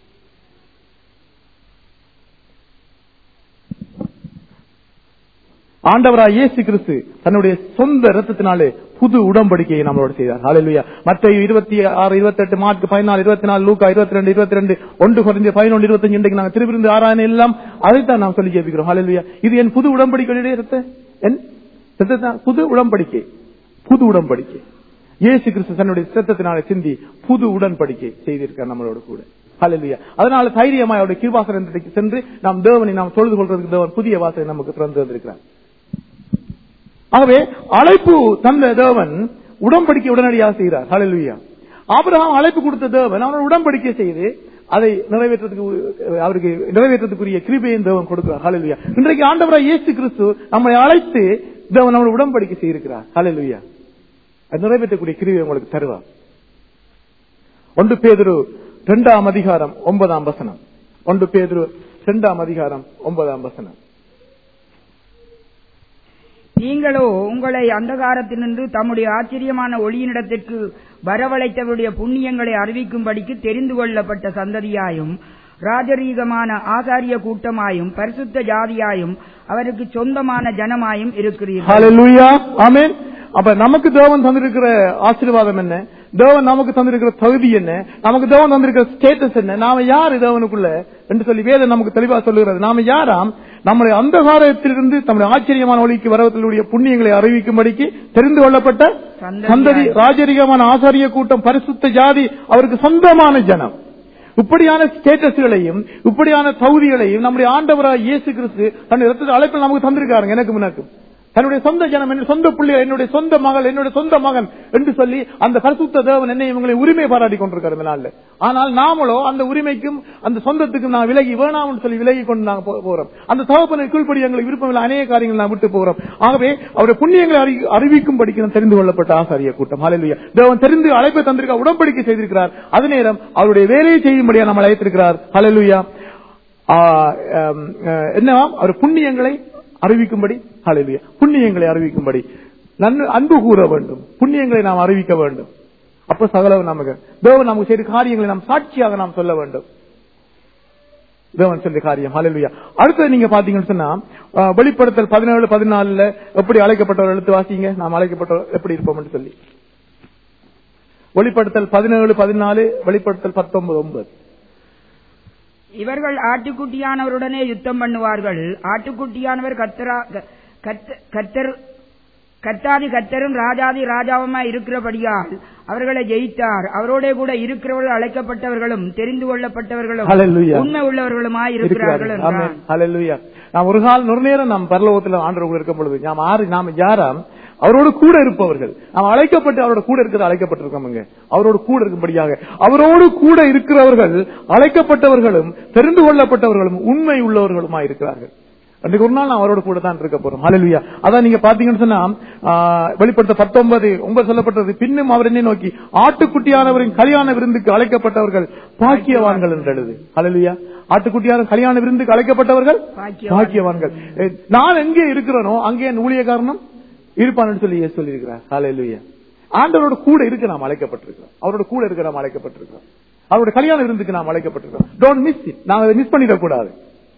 Speaker 2: ஆண்டவராய் இயேசு கிறிஸ்து தன்னுடைய சொந்த ரத்தத்தினாலே புது உடன்படிக்கையை நம்மளோட செய்தார் ஹalleluya மத்தேயு இருபத்தி ஆறு இருபத்தெட்டு மார்க் பதினாலு இருபத்தி நாலு லூக்கா இருபத்தி ரெண்டு இருபத்தி ரெண்டு ஒன்று குறைஞ்ச பதினொன்று இருபத்தஞ்சு இன்றைக்கு நாங்கள் திருவிருந்து ஆராயணம் எல்லாம் அதைத்தான் நாம் சொல்லி ஜெபிக்கிறோம் ஹalleluya இது என் புது உடன்படிக்கையுடைய ரத்த என் ரத்தத்தான் புது உடன்படிக்கை புது உடன்படிக்கை இயேசு கிறிஸ்து தன்னுடைய சித்தத்தினாலே சிந்தி புது உடன்படிக்கை செய்திருக்கார் நம்மளோட கூட ஹalleluya அதனால தைரியமாய் அவருடைய கிருபாசனத்துக்கு சென்று நாம் தேவனை நாம் தொழுது கொள்றதுக்கு தேவன் புதிய வாசலை நமக்கு திறந்து வந்திருக்கிறார் ஆகவே அழைப்பு தந்த தேவன் உடன்படிக்கை உடனடியாக செய்கிறார் ஹalleluya ஆபிரகாம் அழைப்பு கொடுத்த தேவன் அவன் உடன்படிக்கை செய்து அதை நிறைவேற்றத்துக்கு அவருக்கு நிறைவேற்றத்துக்குரிய கிருபையின் தேவன் கொடுக்கிறார் ஹalleluya இன்றைக்கு ஆண்டவராய் இயேசு கிறிஸ்து நம்மை அழைத்து தேவன் நம்மளை உடன்படிக்கை செய்திருக்கிறார் ஹalleluya அது நிறைவேற்றக்கூடிய கிருபை உங்களுக்கு தருவார் ஒன்று பேதுரு இரண்டாம் அதிகாரம் ஒன்பதாம் வசனம் ஒன்று பேதுரு இரண்டாம் அதிகாரம் ஒன்பதாம் வசனம்
Speaker 3: நீங்களோ உங்களை அந்தகாரத்தினின்று தம்முடைய ஆச்சரியமான ஒளியினிடத்திற்கு வரவழைத்தவருடைய புண்ணியங்களை அறிவிக்கும்படிக்கு தெரிந்து கொள்ளப்பட்ட சந்ததியாயும் ராஜரீகமான ஆசாரிய கூட்டமாயும் பரிசுத்த ஜாதியாயும் அவருக்கு சொந்தமான ஜனமாயும் இருக்கிறீர்கள்
Speaker 2: ஹalleluya ஆமென் அப்ப நமக்கு தேவன் தந்திருக்கிற ஆசீர்வாதம் என்ன தேவன் நமக்கு தந்திருக்கிற தகுதி என்ன நமக்கு தேவன் தந்திருக்கிற ஸ்டேட்டஸ் என்ன நாம யாரு தேவனுக்குள்ள என்று சொல்லி வேதம் நமக்கு தெளிவா சொல்லுகிறது நாம யாராம் நம்முடைய அந்தகாரத்திலிருந்து தம்முடைய ஆச்சரியமான ஒளிக்கு வரவர்களுடைய புண்ணியங்களை அறிவிக்கும்படிக்கு தெரிந்து கொள்ளப்பட்ட
Speaker 3: சந்ததியாய்.
Speaker 2: சந்ததி ராஜரிகமான ஆசாரிய கூட்டம் பரிசுத்த ஜாதி அவருக்கு சொந்தமான ஜனம் இப்படியான ஸ்டேட்டஸ்களையும் இப்படியான தகுதிகளையும் நம்முடைய ஆண்டவராய் இயேசு கிறிஸ்து தன்னுடைய ரத்தத்தை அழைப்பில் நமக்கு தந்திருக்காருங்க எனக்கு முன்னாக்கும் தன்னுடைய சொந்த ஜனம் என்னுடைய சொந்த பிள்ளைகள் என்னுடைய சொந்த மகள் என்னுடைய சொந்த மகன் என்று சொல்லி அந்த பரிசுத்த தேவன் என்னை இவங்களை உரிமை பாராட்டி கொண்டிருக்காரு இந்த நாள்ல ஆனால் நாமளோ அந்த உரிமைக்கும் அந்த சொந்தத்துக்கும் நான் விலகி வேணாம்னு சொல்லி விலகி கொண்டு நாங்க போ- போறோம் அந்த தகப்பனை கீழ்ப்படி எங்களுக்கு விருப்பமில்லை அநேக காரியங்கள் நான் விட்டு போறோம் ஆகவே அவருடைய புண்ணியங்களை அறி- அறிவிக்கும் படிக்க தெரிந்து கொள்ளப்பட்ட ஆசாரிய கூட்டம் ஹalleluya தேவன் தெரிந்து அழைப்பை தந்திருக்க உடன்படிக்கை செய்திருக்கிறார் அதே நேரம் அவருடைய வேலையை செய்யும்படியா நம்ம அழைத்திருக்கிறார் ஹalleluya ஆ, ஆம், ஆ, என்னவாம் அவர் புண்ணியங்களை அறிவிக்கும்படி ஹalleluya புண்ணியங்களை அறிவிக்கும்படி நன்- அன்பு கூற வேண்டும் புண்ணியங்களை நாம் அறிவிக்க வேண்டும் அப்ப சகலவன் நமக்கு தேவன் நமக்கு செய்த காரியங்களை நாம் சாட்சியாக நாம் சொல்ல வேண்டும் தேவன் சொல்லிய காரியம் ஹalleluya அடுத்து நீங்க பாத்தீங்கன்னு சொன்னா ஆ, வெளிப்படுத்தல் பதினேழு பதினாலுல எப்படி அழைக்கப்பட்டவர் எழுத்து வாசிங்க நாம் அழைக்கப்பட்டவர் எப்படி இருப்போம் சொல்லி வெளிப்படுத்தல் பதினேழு பதினாலு வெளிப்படுத்தல் பத்தொன்பது ஒன்பது
Speaker 3: இவர்கள் ஆட்டுக்குட்டியானவருடனே யுத்தம் பண்ணுவார்கள் ஆட்டுக்குட்டியானவர் கத்தரா க- கத்த- கத்தர் கத்தாதி கத்தரும் ராஜாதி ராஜாவுமாய் இருக்கிறபடியால் அவர்களை ஜெயித்தார் அவரோட கூட இருக்கிறவர்கள் அழைக்கப்பட்டவர்களும் தெரிந்து கொள்ளப்பட்டவர்களும்
Speaker 2: Hallelujah.
Speaker 3: உண்மை உள்ளவர்களுமாய் இருக்கிறார்கள்
Speaker 2: இருக்கிறார்கள்.
Speaker 3: என்றான்.
Speaker 2: ஆமென். ஹalleluya. நாம் ஒரு கால் ஒரு நேரம் நாம் பரலோகத்தில் ஆண்டவர் கூட இருக்கும் பொழுது நாம் ஆறு நாம் யாராம் அவரோடு கூட இருப்பவர்கள் நாம் அழைக்கப்பட்டு அவரோட கூட இருக்கிறது அழைக்கப்பட்டிருக்கோமுங்க அவரோடு கூட இருக்கும்படியாக அவரோடு கூட இருக்கிறவர்கள் அழைக்கப்பட்டவர்களும் தெரிந்து கொள்ளப்பட்டவர்களும் உண்மை உள்ளவர்களுமா இருக்கிறார்கள் அன்றைக்கு ஒரு நாள் நான் அவரோட கூட தான் இருக்க போறோம் ஹalleluya அதான் நீங்க பாத்தீங்கன்னு சொன்னா ஆ, வெளிப்படுத்த பத்தொன்பது ஒன்பது சொல்லப்பட்டது பின்னும் அவர் என்னை நோக்கி ஆட்டுக்குட்டியானவரின் கல்யாண விருந்துக்கு அழைக்கப்பட்டவர்கள் பாக்கியவான்கள் என்று எழுது ஹalleluya ஆட்டுக்குட்டியான கல்யாண விருந்துக்கு அழைக்கப்பட்டவர்கள்
Speaker 3: பாக்கியவான்கள்.
Speaker 2: பாக்கியவான்கள் எ, நான் எங்கே இருக்கிறேனோ அங்கே என் ஊழியக்காரனும் இருப்பான்னு சொல்லி இயேசு சொல்லியிருக்கிறார் ஹalleluya ஆண்டவரோட கூட இருக்க நாம் அழைக்கப்பட்டிருக்கிறோம் அவரோட கூட இருக்க நாம் அழைக்கப்பட்டிருக்கிறோம் அவரோட கல்யாண விருந்துக்கு நாம் அழைக்கப்பட்டிருக்கிறோம் டோன்ட் மிஸ் இட் நாங்க அதை மிஸ் பண்ணிடக் கூடாது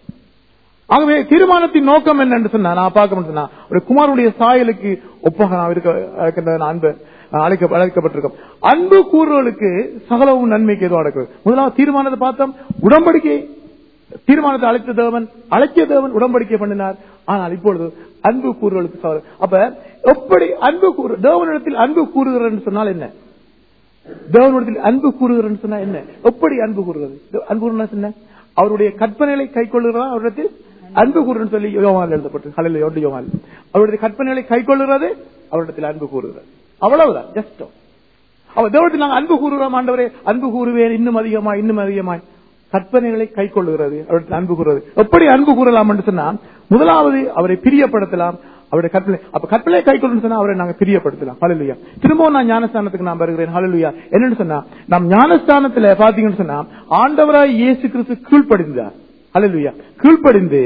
Speaker 2: ஆகவே தீர்மானத்தின் நோக்கம் என்னன்னு சொன்னா நான் பார்க்க சொன்னா ஒரு குமாருடைய சாயலுக்கு ஒப்பாக நான் இருக்க இருக்கின்ற நான் அன்பு அழைக்க அழைக்கப்பட்டிருக்கோம் அன்பு கூறுகளுக்கு சகலவும் நன்மைக்கு எதுவும் நடக்குது முதலாவது தீர்மானத்தை பார்த்தோம் உடன்படிக்கை தீர்மானத்தை அழைத்த தேவன் அழைத்த தேவன் உடன்படிக்கை பண்ணினார் ஆனால் இப்பொழுது அன்பு கூறுகளுக்கு சகலம் அப்ப எப்படி அன்பு கூறு தேவனிடத்தில் அன்பு கூறுகிறன்னு சொன்னால் என்ன தேவனிடத்தில் அன்பு கூறுகிறன்னு சொன்னா என்ன எப்படி அன்பு கூறுகிறது அன்பு கூறுனா என்ன அவருடைய கற்பனைகளை கை கொள்ளுகிறதா அவரிடத்தில் அன்பு கூறுன்னு சொல்லி யோகால் எழுதப்பட்டு ஹலையில் யோண்டு யோகால் அவருடைய கற்பனைகளை கை கொள்ளுகிறது அவரிடத்தில் அன்பு கூறுகிறது அவ்வளவுதான் ஜஸ்ட் அவர் தேவத்தில் நாங்கள் அன்பு கூறுகிறோம் ஆண்டவரே அன்பு கூறுவேன் இன்னும் அதிகமாய் இன்னும் அதிகமாய் கற்பனைகளை கை கொள்ளுகிறது அவரிடத்தில் அன்பு கூறுறது எப்படி அன்பு கூறலாம் என்று சொன்னா முதலாவது அவரை பிரியப்படுத்தலாம் அவருடைய கற்பனை அப்ப கற்பனை கை கொள்ளு சொன்னா அவரை நாங்க பிரியப்படுத்தலாம் ஹalleluya திரும்பவும் நான் ஞானஸ்தானத்துக்கு நான் வருகிறேன் ஹalleluya என்னன்னு சொன்னா நாம் ஞானஸ்தானத்துல பாத்தீங்கன்னு சொன்னா ஆண்டவராய் இயேசு கிறிஸ்து கீழ்ப்படிந்தார் ஹalleluya கீழ்ப்படிந்து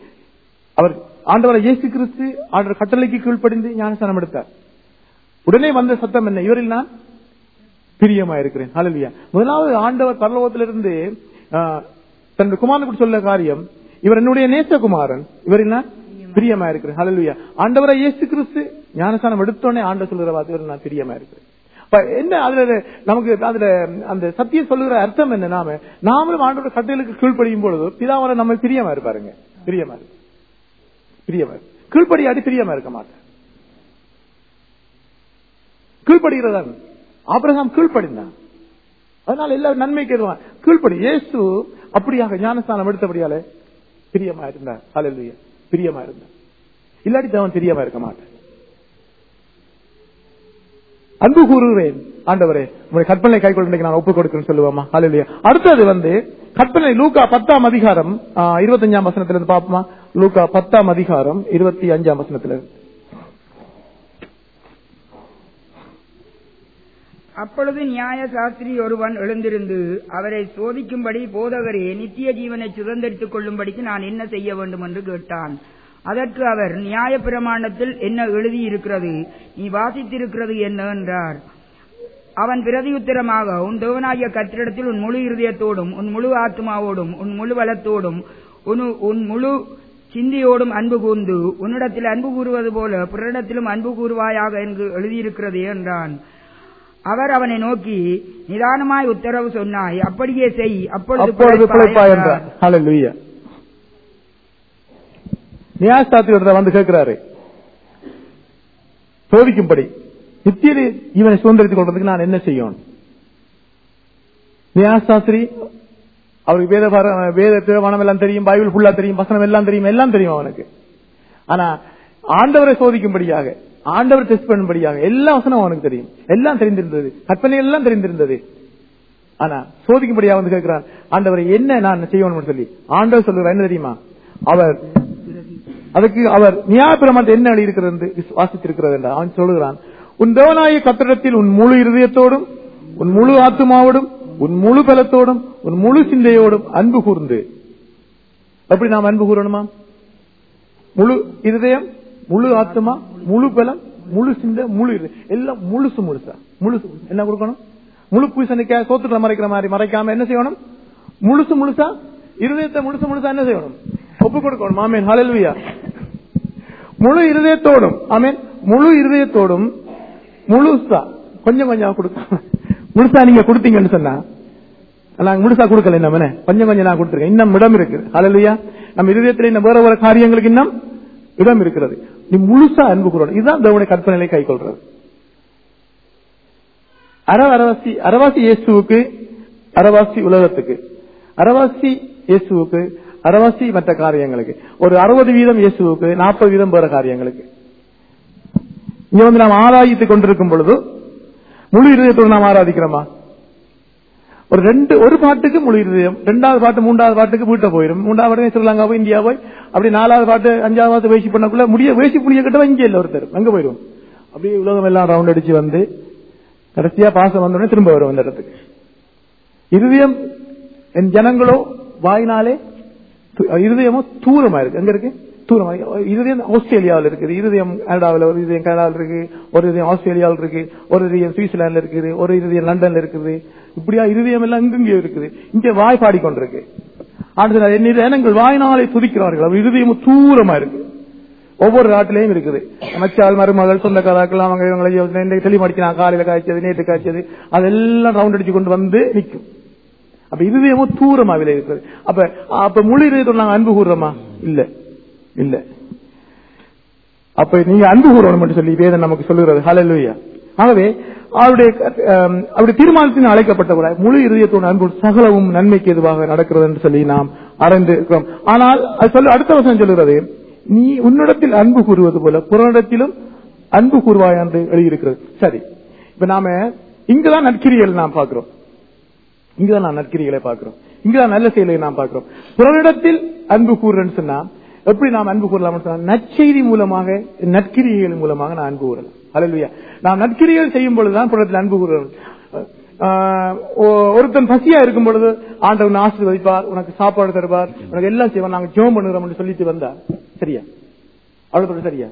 Speaker 2: அவர் ஆண்டவராய் இயேசு கிறிஸ்து ஆண்டவர் கட்டளைக்கு கீழ்ப்படிந்து ஞானஸ்தானம் எடுத்தார் உடனே வந்த சத்தம் என்ன இவரில் நான் பிரியமா இருக்கிறேன் ஹalleluya முதலாவது ஆண்டவர் பரலோகத்திலிருந்து ஆஹ், தன்னுடைய குமாரனுக்கு சொல்ல காரியம் இவர் என்னுடைய நேசகுமாரன் இவரில் நான் பிரியமா இருக்கிறேன் ஹalleluya ஆண்டவரை இயேசு கிறிஸ்து ஞானஸ்தானம் எடுத்தோடனே ஆண்டவர் சொல்லுற வார்த்தை இவரில் நான் பிரியமா இருக்கிறேன் அப்ப என்ன அதுல நமக்கு அதுல அந்த சத்தியம் சொல்லுகிற அர்த்தம் என்ன நாம நாமளும் ஆண்டோட கட்டளைக்கு கீழ்ப்படியும் பொழுது பிதாவரை நம்ம பிரியமா இருப்பாருங்க பிரியமா இருக்கு பிரியமா இருக்கு கீழ்ப்படியாடி பிரியமா இருக்க மாட்டேன் கீழ்ப்படுகிறதா ஆபிரகாம் கீழ்ப்படிந்தான் அதனால எல்லாரும் நன்மைக்கு எதுவான் கீழ்ப்படி இயேசு அப்படியாக ஞானஸ்தானம் எடுத்தபடியால பிரியமா இருந்தார் ஹalleluya பிரியமா இருந்தார் இல்லாட்டி தேவன் பிரியமா இருக்க மாட்டார் அன்பு கூறுகிறேன் ஆண்டவரே உங்களுடைய கற்பனை கை கொண்டு நான் ஒப்புக் கொடுக்கிறேன்னு சொல்லுவோமா ஹalleluya அடுத்தது வந்து கற்பனை லூக்கா பத்தாம் அதிகாரம் இருபத்தி அஞ்சாம் வசனத்துல இருந்து பாப்போமா லூக்கா பத்தாம் அதிகாரம் இருபத்தி அஞ்சாம் வசனத்துல இருந்து
Speaker 3: அப்பொழுது நியாய சாஸ்திரி ஒருவன் எழுந்திருந்து அவரை சோதிக்கும்படி போதகரே நித்திய ஜீவனை சுதந்திரித்துக் கொள்ளும்படிக்கு நான் என்ன செய்ய வேண்டும் என்று கேட்டான் அதற்கு அவர் நியாய பிரமாணத்தில் என்ன எழுதியிருக்கிறது நீ வாசித்திருக்கிறது என்ன என்றார் அவன் பிரதியுத்தரமாக உன் தேவனாகிய கத்திரிடத்தில் உன் முழு இருதயத்தோடும் உன் முழு ஆத்மாவோடும் உன் முழு பலத்தோடும் உன் உன் முழு சிந்தியோடும் அன்பு கூர்ந்து உன்னிடத்தில் அன்பு கூறுவது போல பிறரிடத்திலும் அன்பு கூறுவாயாக என்று எழுதியிருக்கிறது என்றான் அவர் அவனை நோக்கி நிதானமாய் உத்தரவு சொன்னாய் அப்படியே செய் அப்பொழுது
Speaker 2: அப்பொழுது
Speaker 3: பிழைப்பாய்
Speaker 2: பிழைப்பாய்
Speaker 3: என்றார்.
Speaker 2: என்றார் ஹalleluya நியாயஸ்தாத்திரிடத்துல வந்து கேட்கிறாரு சோதிக்கும்படி நித்திய இவனை சுதந்திரத்துக் கொள்றதுக்கு நான் என்ன செய்யணும் நியாயசாஸ்திரி அவருக்கு வேத பார- வேத திருவானம் எல்லாம் தெரியும் பைபிள் ஃபுல்லா தெரியும் வசனம் எல்லாம் தெரியும் எல்லாம் தெரியும் அவனுக்கு ஆனா ஆண்டவரை சோதிக்கும்படியாக ஆண்டவர் டெஸ்ட் பண்ணும்படியாக எல்லா வசனம் அவனுக்கு தெரியும் எல்லாம் தெரிந்திருந்தது கற்பனை எல்லாம் தெரிந்திருந்தது ஆனா சோதிக்கும்படியாக வந்து கேட்கிறான் ஆண்டவரை என்ன நான் செய்யணும்னு சொல்லி ஆண்டவர் சொல்லுற என்ன தெரியுமா அவர் அதுக்கு அவர் நியாயப்பிரமாணத்தை என்ன எழுதி இருக்கிறது என்று வாசித்திருக்கிறது என்றார் அவன் சொல்லுகிறான் உன் தேவனாய கத்திரத்தில் உன் முழு இருதயத்தோடும் உன் முழு ஆத்மாவோடும் உன் முழு பலத்தோடும் உன் முழு சிந்தையோடும் அன்பு கூர்ந்து எப்படி நாம் அன்பு கூறணுமா முழு இருதயம் முழு ஆத்மா முழு பலம் முழு சிந்தை முழு இரு- எல்லாம் முழுசு முழுசா முழுசு என்ன கொடுக்கணும் முழு பூசணிக்காய் சோத்துக்களை மறைக்கிற மாதிரி மறைக்காம என்ன செய்யணும் முழுசு முழுசா இருதயத்தை முழுசு முழுசா என்ன செய்யணும் ஒப்பு கொடுக்கணும் ஆமேன் ஹalleluya முழு இருதயத்தோடும் ஆமேன் முழு இருதயத்தோடும் முழுசா கொஞ்சம் கொஞ்சம் கொடுக்க முழுசா நீங்க கொடுத்தீங்கன்னு சொன்னா நாங்க முழுசா கொடுக்கல இன்னும் என்ன? கொஞ்சம் கொஞ்சம் நான் கொடுத்துருக்கேன் இன்னும் இடம் இருக்கு ஹalleluya நம்ம இருதயத்துல இன்னும் வேற வேற காரியங்களுக்கு இன்னும் இடம் இருக்கிறது நீ முழுசா அன்பு கூறணும் இதுதான் தேவனுடைய கற்பனைகளை கை கொள்றது அர அரவாசி அரவாசி இயேசுவுக்கு அரவாசி உலகத்துக்கு அரவாசி இயேசுவுக்கு அரவாசி மற்ற காரியங்களுக்கு ஒரு அறுபது வீதம் இயேசுவுக்கு நாற்பது வீதம் வேற காரியங்களுக்கு இங்க வந்து நாம் ஆராய்த்துக் கொண்டிருக்கும் பொழுது முழு இருதயத்தோடு நாம் ஆராதிக்கிறோமா ஒரு ரெண்டு ஒரு பாட்டுக்கு முழு இருதயம் ரெண்டாவது பாட்டு மூன்றாவது பாட்டுக்கு வீட்டை போயிடும் மூன்றாவது பாட்டு ஸ்ரீலங்கா போய் இந்தியா போய் அப்படி நாலாவது பாட்டு அஞ்சாவது பாட்டு வேசி பண்ணக்குள்ள முடிய வேசி புளிய கிட்ட இங்கே இல்லை ஒருத்தர் அங்க போயிடும் அப்படியே உலகம் எல்லாம் ரவுண்ட் அடிச்சு வந்து கடைசியா பாசம் வந்தோடனே திரும்ப வரும் அந்த இடத்துக்கு இருதயம் என் ஜனங்களோ வாயினாலே து- இருதயமோ தூரமா இருக்கு எங்க இருக்கு தூரமா இருக்கு. இருதயம் ஆஸ்திரேலியாவில் இருக்குது இருதயம் கனடாவில் ஒரு இருதயம் கனடாவில் இருக்கு ஒரு இருதயம் ஆஸ்திரேலியாவில் இருக்கு ஒரு இருதயம் சுவிட்சர்லாந்துல இருக்குது ஒரு இருதயம் லண்டன்ல இருக்குது இப்படியா இருதயம் எல்லாம் இங்கெங்கேயோ இருக்குது இங்க வாய் பாடிக்கொண்டிருக்கு ஆண்டு என் இதயங்கள் வாயினாலே துதிக்கிறார்கள் அவர் இருதயமும் தூரமா இருக்கு ஒவ்வொரு நாட்டிலையும் இருக்குது மச்சால் மருமகள் சொந்தக்காராக்கள் அவங்க இவங்களை தெளிமடிக்கு காலையில காய்ச்சது நேற்று காய்ச்சது அதெல்லாம் ரவுண்ட் அடிச்சு கொண்டு வந்து நிக்கும் அப்ப இருதயமும் தூரமா விலை இருக்கிறது அப்ப அப்ப முழு இதயத்தோட நாங்க அன்பு கூறுறோமா இல்ல இல்ல அப்ப நீங்க அன்பு கூறணும் என்று சொல்லி வேதம் நமக்கு சொல்லுகிறது ஹalleluya ஆகவே அவருடைய அஹ், அவருடைய தீர்மானத்தின் அழைக்கப்பட்டவராய் முழு இருதயத்தோடு அன்பு சகலவும் நன்மைக்கு எதுவாக நடக்கிறது என்று சொல்லி நாம் அறிந்து இருக்கிறோம் ஆனால் அது சொல்ல அடுத்த வசனம் சொல்லுகிறது நீ உன்னிடத்தில் அன்பு கூறுவது போல புறனிடத்திலும் அன்பு கூறுவாய் என்று எழுதியிருக்கிறது சரி இப்ப நாம இங்குதான் நற்கிரிகள் நாம் பார்க்கிறோம் இங்கதான் நான் நற்கிரிகளை பார்க்கிறோம் இங்கதான் நல்ல செயலை நாம் பார்க்கிறோம் புறனிடத்தில் அன்பு கூறுறேன்னு சொன்னா எப்படி நாம் அன்பு கூறலாம் சொன்னா நற்செய்தி மூலமாக நற்கிரிகள் மூலமாக நான் அன்பு கூறலாம் அல்லா நாம் நற்கிரிகள் செய்யும் பொழுதுதான் புறத்தில் அன்பு கூறுறோம் ஆஹ் ஒ- ஒருத்தன் பசியா இருக்கும் பொழுது ஆண்டவன் ஆசீர்வதிப்பார் உனக்கு சாப்பாடு தருவார் உனக்கு எல்லாம் செய்வார் நாங்க ஜெபம் பண்ணுகிறோம் என்று சொல்லிட்டு வந்தா சரியா அவ்வளவு சரியா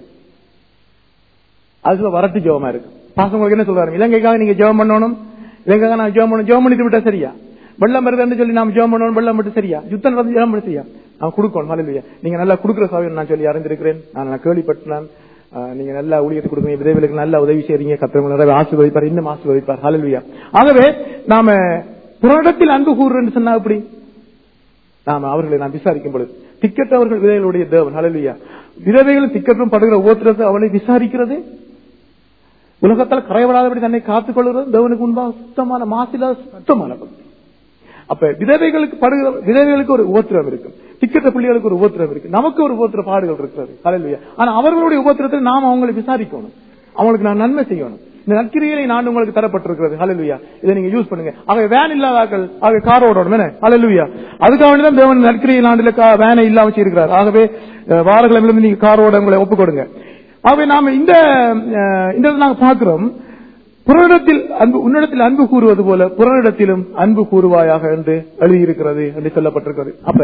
Speaker 2: அது சொல்ல வரட்டு ஜெபமா இருக்கு பாசங்களுக்கு என்ன சொல்றாரு இலங்கைக்காக நீங்க ஜெபம் பண்ணணும் இலங்கைக்காக நான் ஜெபம் பண்ணணும் ஜெபம் பண்ணிட்டு விட்டா சரியா வெள்ளம் வருதுன்னு சொல்லி நாம ஜெபம் பண்ணணும் வெள்ளம் மட்டும் சரியா யுத்தம் நடந்து ஜெபம் பண்ண சரியா நான் கொடுக்கணும் மலையில நீங்க நல்லா கொடுக்குற சௌகரியம் நான் சொல்லி அறிந்திருக்கிறேன் நான் நான் கேள்விப்பட்டேன் ஆஹ், நீங்க நல்லா ஊழியத்தை கொடுக்குறீங்க விதவிகளுக்கு நல்ல உதவி செய்றீங்க கத்திரங்கள் நிறைய ஆசீர்வதிப்பார் இன்னும் ஆசீர்வதிப்பார் ஹalleluya ஆகவே நாம புறடத்தில் அன்பு கூறுறேன்னு சொன்னா எப்படி நாம அவர்களை நாம் விசாரிக்கும் பொழுது திக்கற்றவர்கள் விதைகளுடைய தேவன் ஹalleluya விதவைகளும் திக்கற்றும் படுகிற ஓத்துறது அவனை விசாரிக்கிறது உலகத்தால் கரைவடாதபடி தன்னை காத்துக் கொள்கிறது தேவனுக்கு முன்பாக சுத்தமான மாசில சுத்தமான பக்தி அப்ப விதவைகளுக்கு படுகிற விதவைகளுக்கு ஒரு உபத்திரம் இருக்கு திக்கற்ற பிள்ளைகளுக்கு ஒரு உபத்திரம் இருக்கு நமக்கு ஒரு உபத்திர பாடுகள் இருக்கிறது ஹalleluya ஆனா அவர்களுடைய உபத்திரத்தை நாம் அவங்களை விசாரிக்கணும் அவங்களுக்கு நான் நன்மை செய்யணும் இந்த நற்கிரிகளை நான் உங்களுக்கு தரப்பட்டிருக்கிறது ஹalleluya இதை நீங்க யூஸ் பண்ணுங்க ஆக வேன் இல்லாதாக்கள் ஆக கார் ஓடணும் என்ன ஹalleluya அதுக்காக வேண்டி தான் தேவன் நற்கிரியை நாட்டில வேனை இல்லாம வச்சிருக்கிறார் ஆகவே அஹ், வாரக்கிழமையிலிருந்து நீங்க கார் ஓட உங்களை ஒப்புக் கொடுங்க ஆகவே நாம இந்த அஹ், இந்த இதை நாங்க பாக்குறோம் புறனிடத்தில் அன்பு உன்னிடத்தில் அன்பு கூறுவது போல புறனிடத்திலும் அன்பு கூறுவாயாக என்று எழுதியிருக்கிறது என்று சொல்லப்பட்டிருக்கிறது அப்ப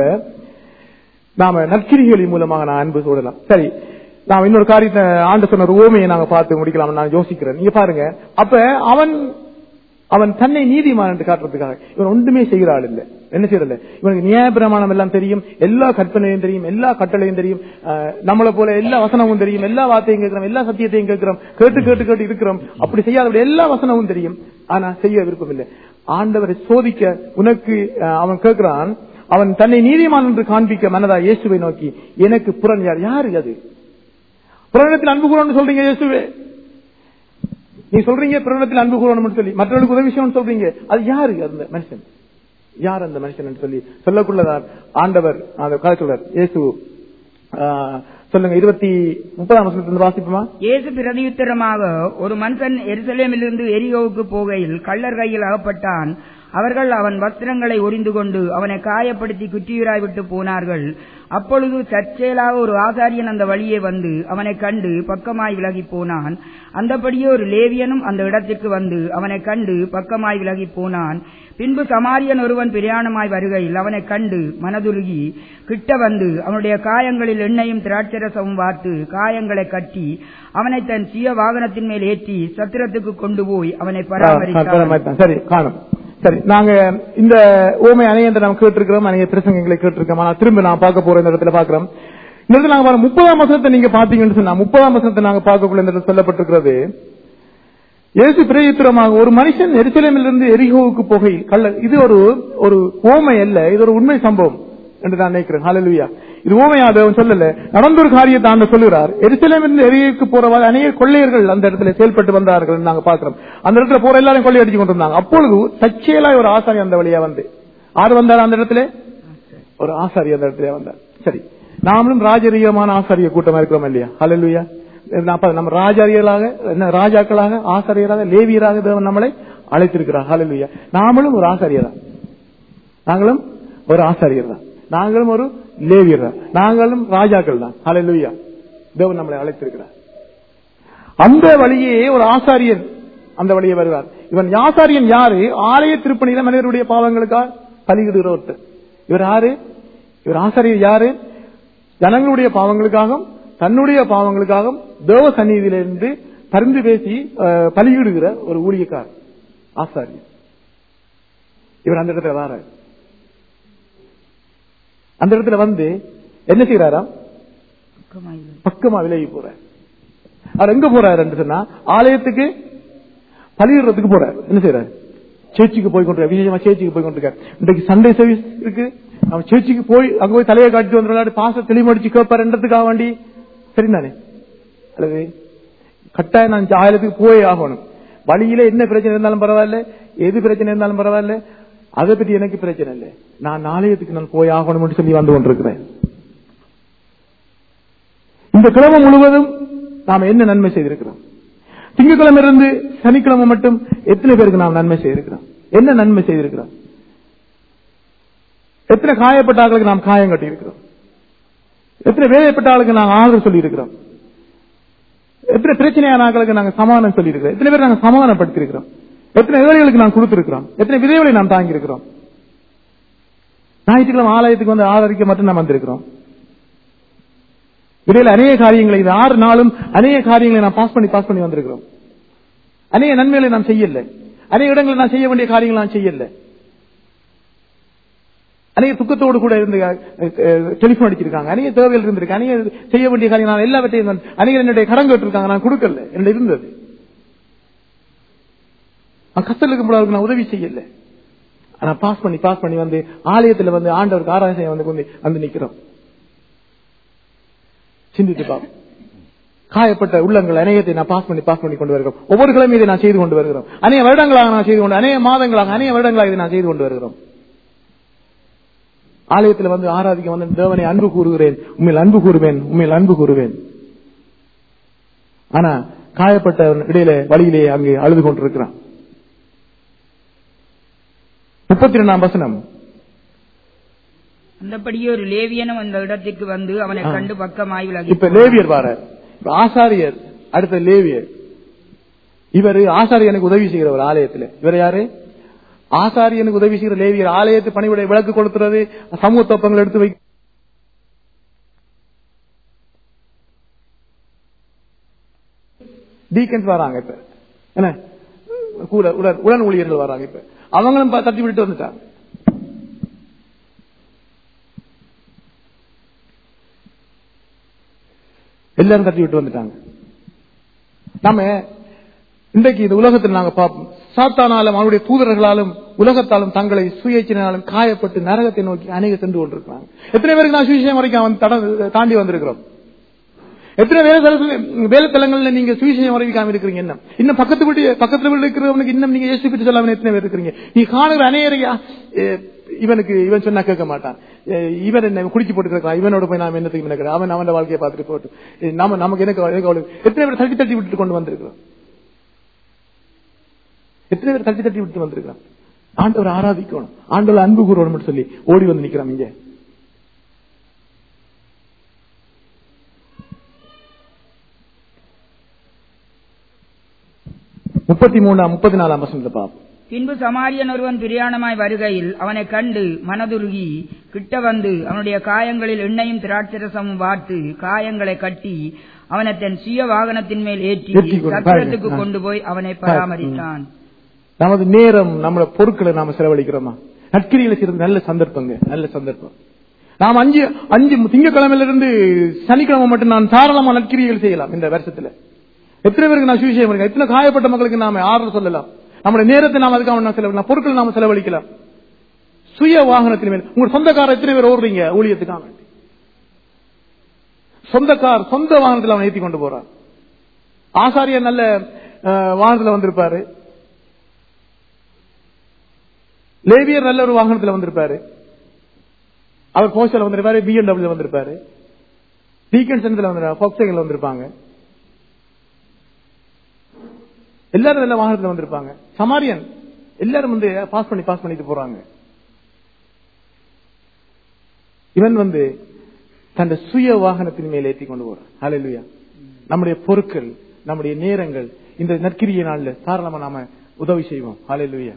Speaker 2: நாம நற்கிரிகளின் மூலமாக நான் அன்பு சொல்லலாம் சரி நாம் இன்னொரு காரியத்தை ஆண்டு சொன்ன ஒரு ஓமையை நாங்க பார்த்து முடிக்கலாம் நான் யோசிக்கிறேன் நீங்க பாருங்க அப்ப அவன் அவன் தன்னை நீதிமான் என்று காட்டுறதுக்காக இவன் ஒன்றுமே செய்கிற ஆள் இல்ல என்ன செய்யறதில்ல இவனுக்கு நியாய பிரமாணம் எல்லாம் தெரியும் எல்லா கற்பனையும் தெரியும் எல்லா கட்டளையும் தெரியும் அஹ், நம்மளை போல எல்லா வசனமும் தெரியும் எல்லா வார்த்தையும் கேட்கிறோம் எல்லா சத்தியத்தையும் கேட்கிறோம் கேட்டு கேட்டு கேட்டு இருக்கிறோம் அப்படி செய்யாத எல்லா வசனமும் தெரியும் ஆனா செய்ய விருப்பம் இல்லை ஆண்டவரை சோதிக்க உனக்கு அஹ், அவன் கேட்கிறான் அவன் தன்னை நீதிமான் என்று காண்பிக்க மனதா இயேசுவை நோக்கி எனக்கு புறன் யார் யாரு அது புறணத்தில் அன்பு கூறணும்னு சொல்றீங்க இயேசுவே நீ சொல்றீங்க பிறனத்தில் அன்பு கூறணும்னு சொல்லி மற்றவர்களுக்கு உதவி செய்யணும்னு சொல்றீங்க அது யாரு அந்த மனுஷன் யார் அந்த மனுஷன் சொல்லி சொல்லக்குள்ளதான் ஆண்டவர் அந்த கதை சொல்றார் இயேசு ஆ, சொல்லுங்க இருபத்தி முப்பதாம் வருஷத்துல வாசிப்போமா
Speaker 3: இயேசு பிரதியுத்தரமாக ஒரு மனுஷன் எருசலேமிலிருந்து எரியோவுக்கு போகையில் கள்ளர் கையில் அகப்பட்டான் அவர்கள் அவன் வஸ்திரங்களை ஒரிந்து கொண்டு அவனை காயப்படுத்தி குற்றியுராய் விட்டு போனார்கள் அப்பொழுது தற்செயலாக ஒரு ஆசாரியன் அந்த வழியே வந்து அவனை கண்டு பக்கமாய் விலகி போனான் அந்தபடியே ஒரு லேவியனும் அந்த இடத்திற்கு வந்து அவனை கண்டு பக்கமாய் விலகி போனான் பின்பு சமாரியன் ஒருவன் பிரயாணமாய் வருகையில் அவனை கண்டு மனதுருகி கிட்ட வந்து அவனுடைய காயங்களில் எண்ணெயும் திராட்சரசமும் வார்த்து காயங்களை கட்டி அவனை தன் சுய வாகனத்தின் மேல் ஏற்றி சத்திரத்துக்கு கொண்டு போய் அவனை பராமரித்தான்
Speaker 2: சரி காணும் சரி நாங்க இந்த ஓமை அணையத்தை நாம் கேட்டிருக்கிறோம் அணைய பிரசங்கங்களை கேட்டிருக்கோம் ஆனா திரும்ப நான் பார்க்க போறோம் இந்த இடத்துல பாக்குறோம் இந்த இடத்துல நாங்க பாருங்க, முப்பதாம் வசனத்தை நீங்க பாத்தீங்கன்னு சொன்னா முப்பதாம் வசனத்தை நாங்க பார்க்கக்குள்ள இந்த இடத்துல சொல்லப்பட்டிருக்கிறது இயேசு பிரயுத்திரமாக ஒரு மனுஷன் எருசலேமிலிருந்து எரிகோவுக்கு போகையில் கள்ள இது ஒரு ஒரு ஓமை அல்ல இது ஒரு உண்மை சம்பவம் என்று நான் நினைக்கிறேன் ஹalleluya இது ஓமையாது அவன் சொல்லல நடந்த ஒரு காரியத்தை ஆண்டு சொல்லுகிறார் எருசலேமிலிருந்து எரியோவுக்கு போறவாறு அநேக கொள்ளையர்கள் அந்த இடத்துல செயல்பட்டு வந்தார்கள் என்று நாங்க பாக்குறோம் அந்த இடத்துல போற எல்லாரும் கொள்ளையடிச்சு கொண்டிருந்தாங்க அப்பொழுது தற்செயலாய் ஒரு ஆசாரி அந்த வழியா வந்து ஆறு வந்தார் அந்த இடத்துல ஒரு ஆசாரி அந்த இடத்துல வந்தார் சரி நாமளும் ராஜரீகமான ஆசாரிய கூட்டமா இருக்கிறோம் இல்லையா ஹalleluya அப்ப நம்ம ராஜாரியர்களாக என்ன ராஜாக்களாக ஆசாரியராக லேவியராக தேவன் நம்மளை அழைத்திருக்கிறார் ஹalleluya நாமளும் ஒரு ஆசாரியர் தான் நாங்களும் ஒரு ஆசாரியர் தான் நாங்களும் ஒரு லேவியர் தான் நாங்களும் ராஜாக்கள் தான் ஹalleluya தேவன் நம்மளை அழைத்திருக்கிறார் அந்த வழியே ஒரு ஆசாரியன் அந்த வழியே வருவார் இவன் ஆசாரியன் யாரு ஆலய திருப்பணியில மனிதருடைய பாவங்களுக்காக பலியிடுகிற ஒருத்தர் இவர் யாரு இவர் ஆசாரியர் யாரு ஜனங்களுடைய பாவங்களுக்காகவும் தன்னுடைய பாவங்களுக்காகவும் தேவ சந்நிதியிலிருந்து பரிந்து பேசி அஹ், பலியிடுகிற ஒரு ஊழியக்காரர் ஆசாரியர் இவர் அந்த இடத்துல வர அந்த இடத்துல வந்து என்ன செய்யறாராம் பக்கமா விலகி போறார் அவர் எங்க போறாரு என்று சொன்னா ஆலயத்துக்கு பலியிடுறதுக்கு போறாரு என்ன செய்யறாரு சேர்ச்சிக்கு போய் கொண்டு விசேஷமா சேர்ச்சிக்கு போய் கொண்டிருக்காரு இன்றைக்கு சண்டே சர்வீஸ் இருக்கு அவன் சேர்ச்சிக்கு போய் அங்க போய் தலையை காட்டிட்டு வந்து பாச தெளிமடிச்சு கேட்பாருன்றதுக்காக வேண்டி சரிதானே அல்லது கட்டாயம் நான் ஆலயத்துக்கு போய் ஆகணும் வழியில என்ன பிரச்சனை இருந்தாலும் பரவாயில்ல எது பிரச்சனை இருந்தாலும் பரவாயில்ல அதை பத்தி எனக்கு பிரச்சனை இல்லை நான் ஆலயத்துக்கு நான் போய் ஆகணும்னு சொல்லி வந்து கொண்டிருக்கிறேன் இந்த கிழமை முழுவதும் நாம் என்ன நன்மை செய்திருக்கிறோம் திங்கட்கிழமை இருந்து சனிக்கிழமை மட்டும் எத்தனை பேருக்கு நாம் நன்மை செய்திருக்கிறோம் என்ன நன்மை செய்திருக்கிறோம் எத்தனை காயப்பட்ட ஆட்களுக்கு நாம் காயம் கட்டியிருக்கிறோம் எத்தனை வேலைப்பட்ட ஆளுக்கு நாங்கள் ஆறுதல் சொல்லி இருக்கிறோம் எத்தனை பிரச்சனையான ஆட்களுக்கு நாங்கள் சமாதானம் சொல்லி இருக்கிறோம் எத்தனை பேர் நாங்கள் சமாதானப்படுத்தி இருக்கிறோம் எத்தனை ஏழைகளுக்கு நாம் கொடுத்திருக்கிறோம் எத்தனை விதைகளை நாம் தாங்கி இருக்கிறோம் ஞாயிற்றுக்கிழமை ஆலயத்துக்கு வந்து ஆதரிக்க மட்டும் நாம் வந்திருக்கிறோம் இடையில அநேக காரியங்களை இந்த ஆறு நாளும் அநேக காரியங்களை நாம் பாஸ் பண்ணி பாஸ் பண்ணி வந்திருக்கிறோம் அநேக நன்மைகளை நாம் செய்யல அநேக இடங்களில் நான் செய்ய வேண்டிய காரியங்களை நான் செய்யல அநேக துக்கத்தோடு கூட இருந்து டெலிபோன் அடிச்சிருக்காங்க அநேக தேவைகள் இருந்திருக்கு அநேக செய்ய வேண்டிய காரியம் நான் எல்லாவற்றையும் நான் அநேக என்னுடைய கடன் கேட்டிருக்காங்க நான் கொடுக்கல என்னுடைய இருந்தது நான் கஷ்டம் இருக்கும்போது நான் உதவி செய்யல ஆனா பாஸ் பண்ணி பாஸ் பண்ணி வந்து ஆலயத்துல வந்து ஆண்டவருக்கு ஆராதனை செய்ய வந்து வந்து வந்து நிக்கிறோம் சிந்தித்து பார்ப்போம் காயப்பட்ட உள்ளங்கள் அநேகத்தை நான் பாஸ் பண்ணி பாஸ் பண்ணி கொண்டு வருகிறோம் ஒவ்வொரு கிழமை இதை நான் செய்து கொண்டு வருகிறோம் அநேக வருடங்களாக நான் செய்து கொண்டு அநேக மாதங்களாக அநேக வருடங்களாக இதை நான் செய்து கொண்டு வருகிறோம் ஆலயத்தில் வந்து ஆராதிக்க வந்து தேவனை அன்பு கூறுகிறேன் உண்மையில் அன்பு கூறுவேன் உண்மையில் அன்பு கூறுவேன் ஆனா காயப்பட்ட இடையில வழியிலே அங்கே அழுது கொண்டிருக்கிறான் முப்பத்தி ரெண்டாம் வசனம்
Speaker 3: அந்தபடியே ஒரு லேவியனும் அந்த இடத்திற்கு வந்து அவனை
Speaker 2: ஆ.
Speaker 3: கண்டு பக்கமாய் விலகி
Speaker 2: இப்ப லேவியர் வார ஆசாரியர் அடுத்த லேவியர் இவர் ஆசாரியனுக்கு உதவி செய்கிறவர் ஆலயத்துல இவர் யாரு ஆசாரியனுக்கு உதவி செய்கிற லேவியர் ஆலயத்து பணிவுடைய விளக்கு கொடுக்கிறது சமூக தொப்பங்கள் எடுத்து வை டீக்கன்ஸ் வராங்க இப்ப என்ன கூட உடன் உடன் ஊழியர்கள் வராங்க இப்ப அவங்களும் பா- தட்டி விட்டு வந்துட்டாங்க எல்லாரும் தட்டி விட்டு வந்துட்டாங்க நாம இன்றைக்கு இந்த உலகத்தில் நாங்க பார்ப்போம் சாத்தானாலும் அவருடைய தூதர்களாலும் உலகத்தாலும் தங்களை சுயேச்சனாலும் காயப்பட்டு நரகத்தை நோக்கி அநேக சென்று கொண்டிருக்கிறாங்க எத்தனை பேருக்கு நான் சுவிசேஷம் வரைக்கும் வந்து தட- தாண்டி வந்திருக்கிறோம் எத்தனை வேலை வேலைத்தலங்கள்ல நீங்க சுவிசேஷம் அறிவிக்காம இருக்கிறீங்க என்ன இன்னும் பக்கத்து வீட்டு பக்கத்துல வீடு இருக்கிறவனுக்கு இன்னும் நீங்க இயேசு பற்றி சொல்லாம எத்தனை பேர் இருக்கிறீங்க நீ காணுகிற அநேக இவனுக்கு இவன் சொன்னா கேட்க மாட்டான் எ, இவன் என்ன குடிச்சு போட்டு கிடக்கிறான் இவனோட போய் நாம என்னத்துக்கு நினைக்கிறேன் அவன் அவன் வாழ்க்கையை பார்த்துட்டு போட்டு எ, நாம நமக்கு எனக்கு எனக்கு அவளுக்கு எத்தனை பேர் தட்டி தட்டி விட்டு கொண்டு வந்திருக்கிறோம் எத்தனை பேர் தட்டி தட்டி விட்டு வந்திருக்கிறான் ஆண்டவர் ஆராதிக்கணும் ஆண்டவர் அன்பு கூறணும் சொல்லி ஓடி வந்து நிக்கிறான் இங்க முப்பத்தி மூணாம் முப்பத்தி நாலாம் வசனத்தை பார்ப்போம்
Speaker 3: பின்பு சமாரியன் ஒருவன் பிரயாணமாய் வருகையில் அவனை கண்டு மனதுருகி கிட்ட வந்து அவனுடைய காயங்களில் எண்ணெயும் திராட்சரசமும் வார்த்து காயங்களை கட்டி அவனை தன் சுய வாகனத்தின் மேல் ஏற்றி
Speaker 2: ஏற்றி கொண்டு-
Speaker 3: சத்திரத்துக்கு
Speaker 2: பாருங்க.
Speaker 3: கொண்டு போய் அவனை பராமரித்தான்
Speaker 2: நமது நேரம் நம்மள பொருட்களை நாம செலவழிக்கிறோமா நற்கிரிகளை செய்யறது நல்ல சந்தர்ப்பங்க நல்ல சந்தர்ப்பம் நாம் அஞ்சு அஞ்சு திங்கக்கிழமையில இருந்து சனிக்கிழமை மட்டும் நான் தாராளமா நற்கிரிகள் செய்யலாம் இந்த வருஷத்துல எத்தனை பேருக்கு நான் சுவிசேஷம் இருக்கேன் எத்தனை காயப்பட்ட மக்களுக்கு நாம ஆறுதல் சொல்லலாம் நம்முடைய நேரத்தை நாம் அதுக்காக நான் செலவழிக்கலாம் பொருட்களை நாம செலவழிக்கலாம் சுய வாகனத்தின் மேல் உங்க சொந்தக்கார எத்தனை பேர் ஓடுறீங்க ஊழியத்துக்காக சொந்த கார் சொந்த வாகனத்தில் அவன் ஏத்தி கொண்டு போறான் ஆசாரியர் நல்ல அஹ், வாகனத்துல வந்திருப்பாரு லேவியர் நல்ல ஒரு வாகனத்துல வந்திருப்பாரு அவர் போஸ்டர்ல வந்திருப்பாரு பிஎன்டபிள்யூ வந்திருப்பாரு டீக்கன் சென்டர்ல வந்திருப்பாரு ஃபோக்ஸைகள் வந்திருப்பாங்க எல்லாரும் நல்ல வாகனத்துல வந்திருப்பாங்க சமாரியன் எல்லாரும் வந்து பாஸ் பண்ணி பாஸ் பண்ணிட்டு போறாங்க இவன் வந்து தன் சுய வாகனத்தின் மேல் ஏற்றி கொண்டு போறான் ஹalleluya நம்முடைய பொருட்கள் நம்முடைய நேரங்கள் இந்த நற்கிரிய நாள்ல தாராளமா நாம உதவி செய்வோம் ஹalleluya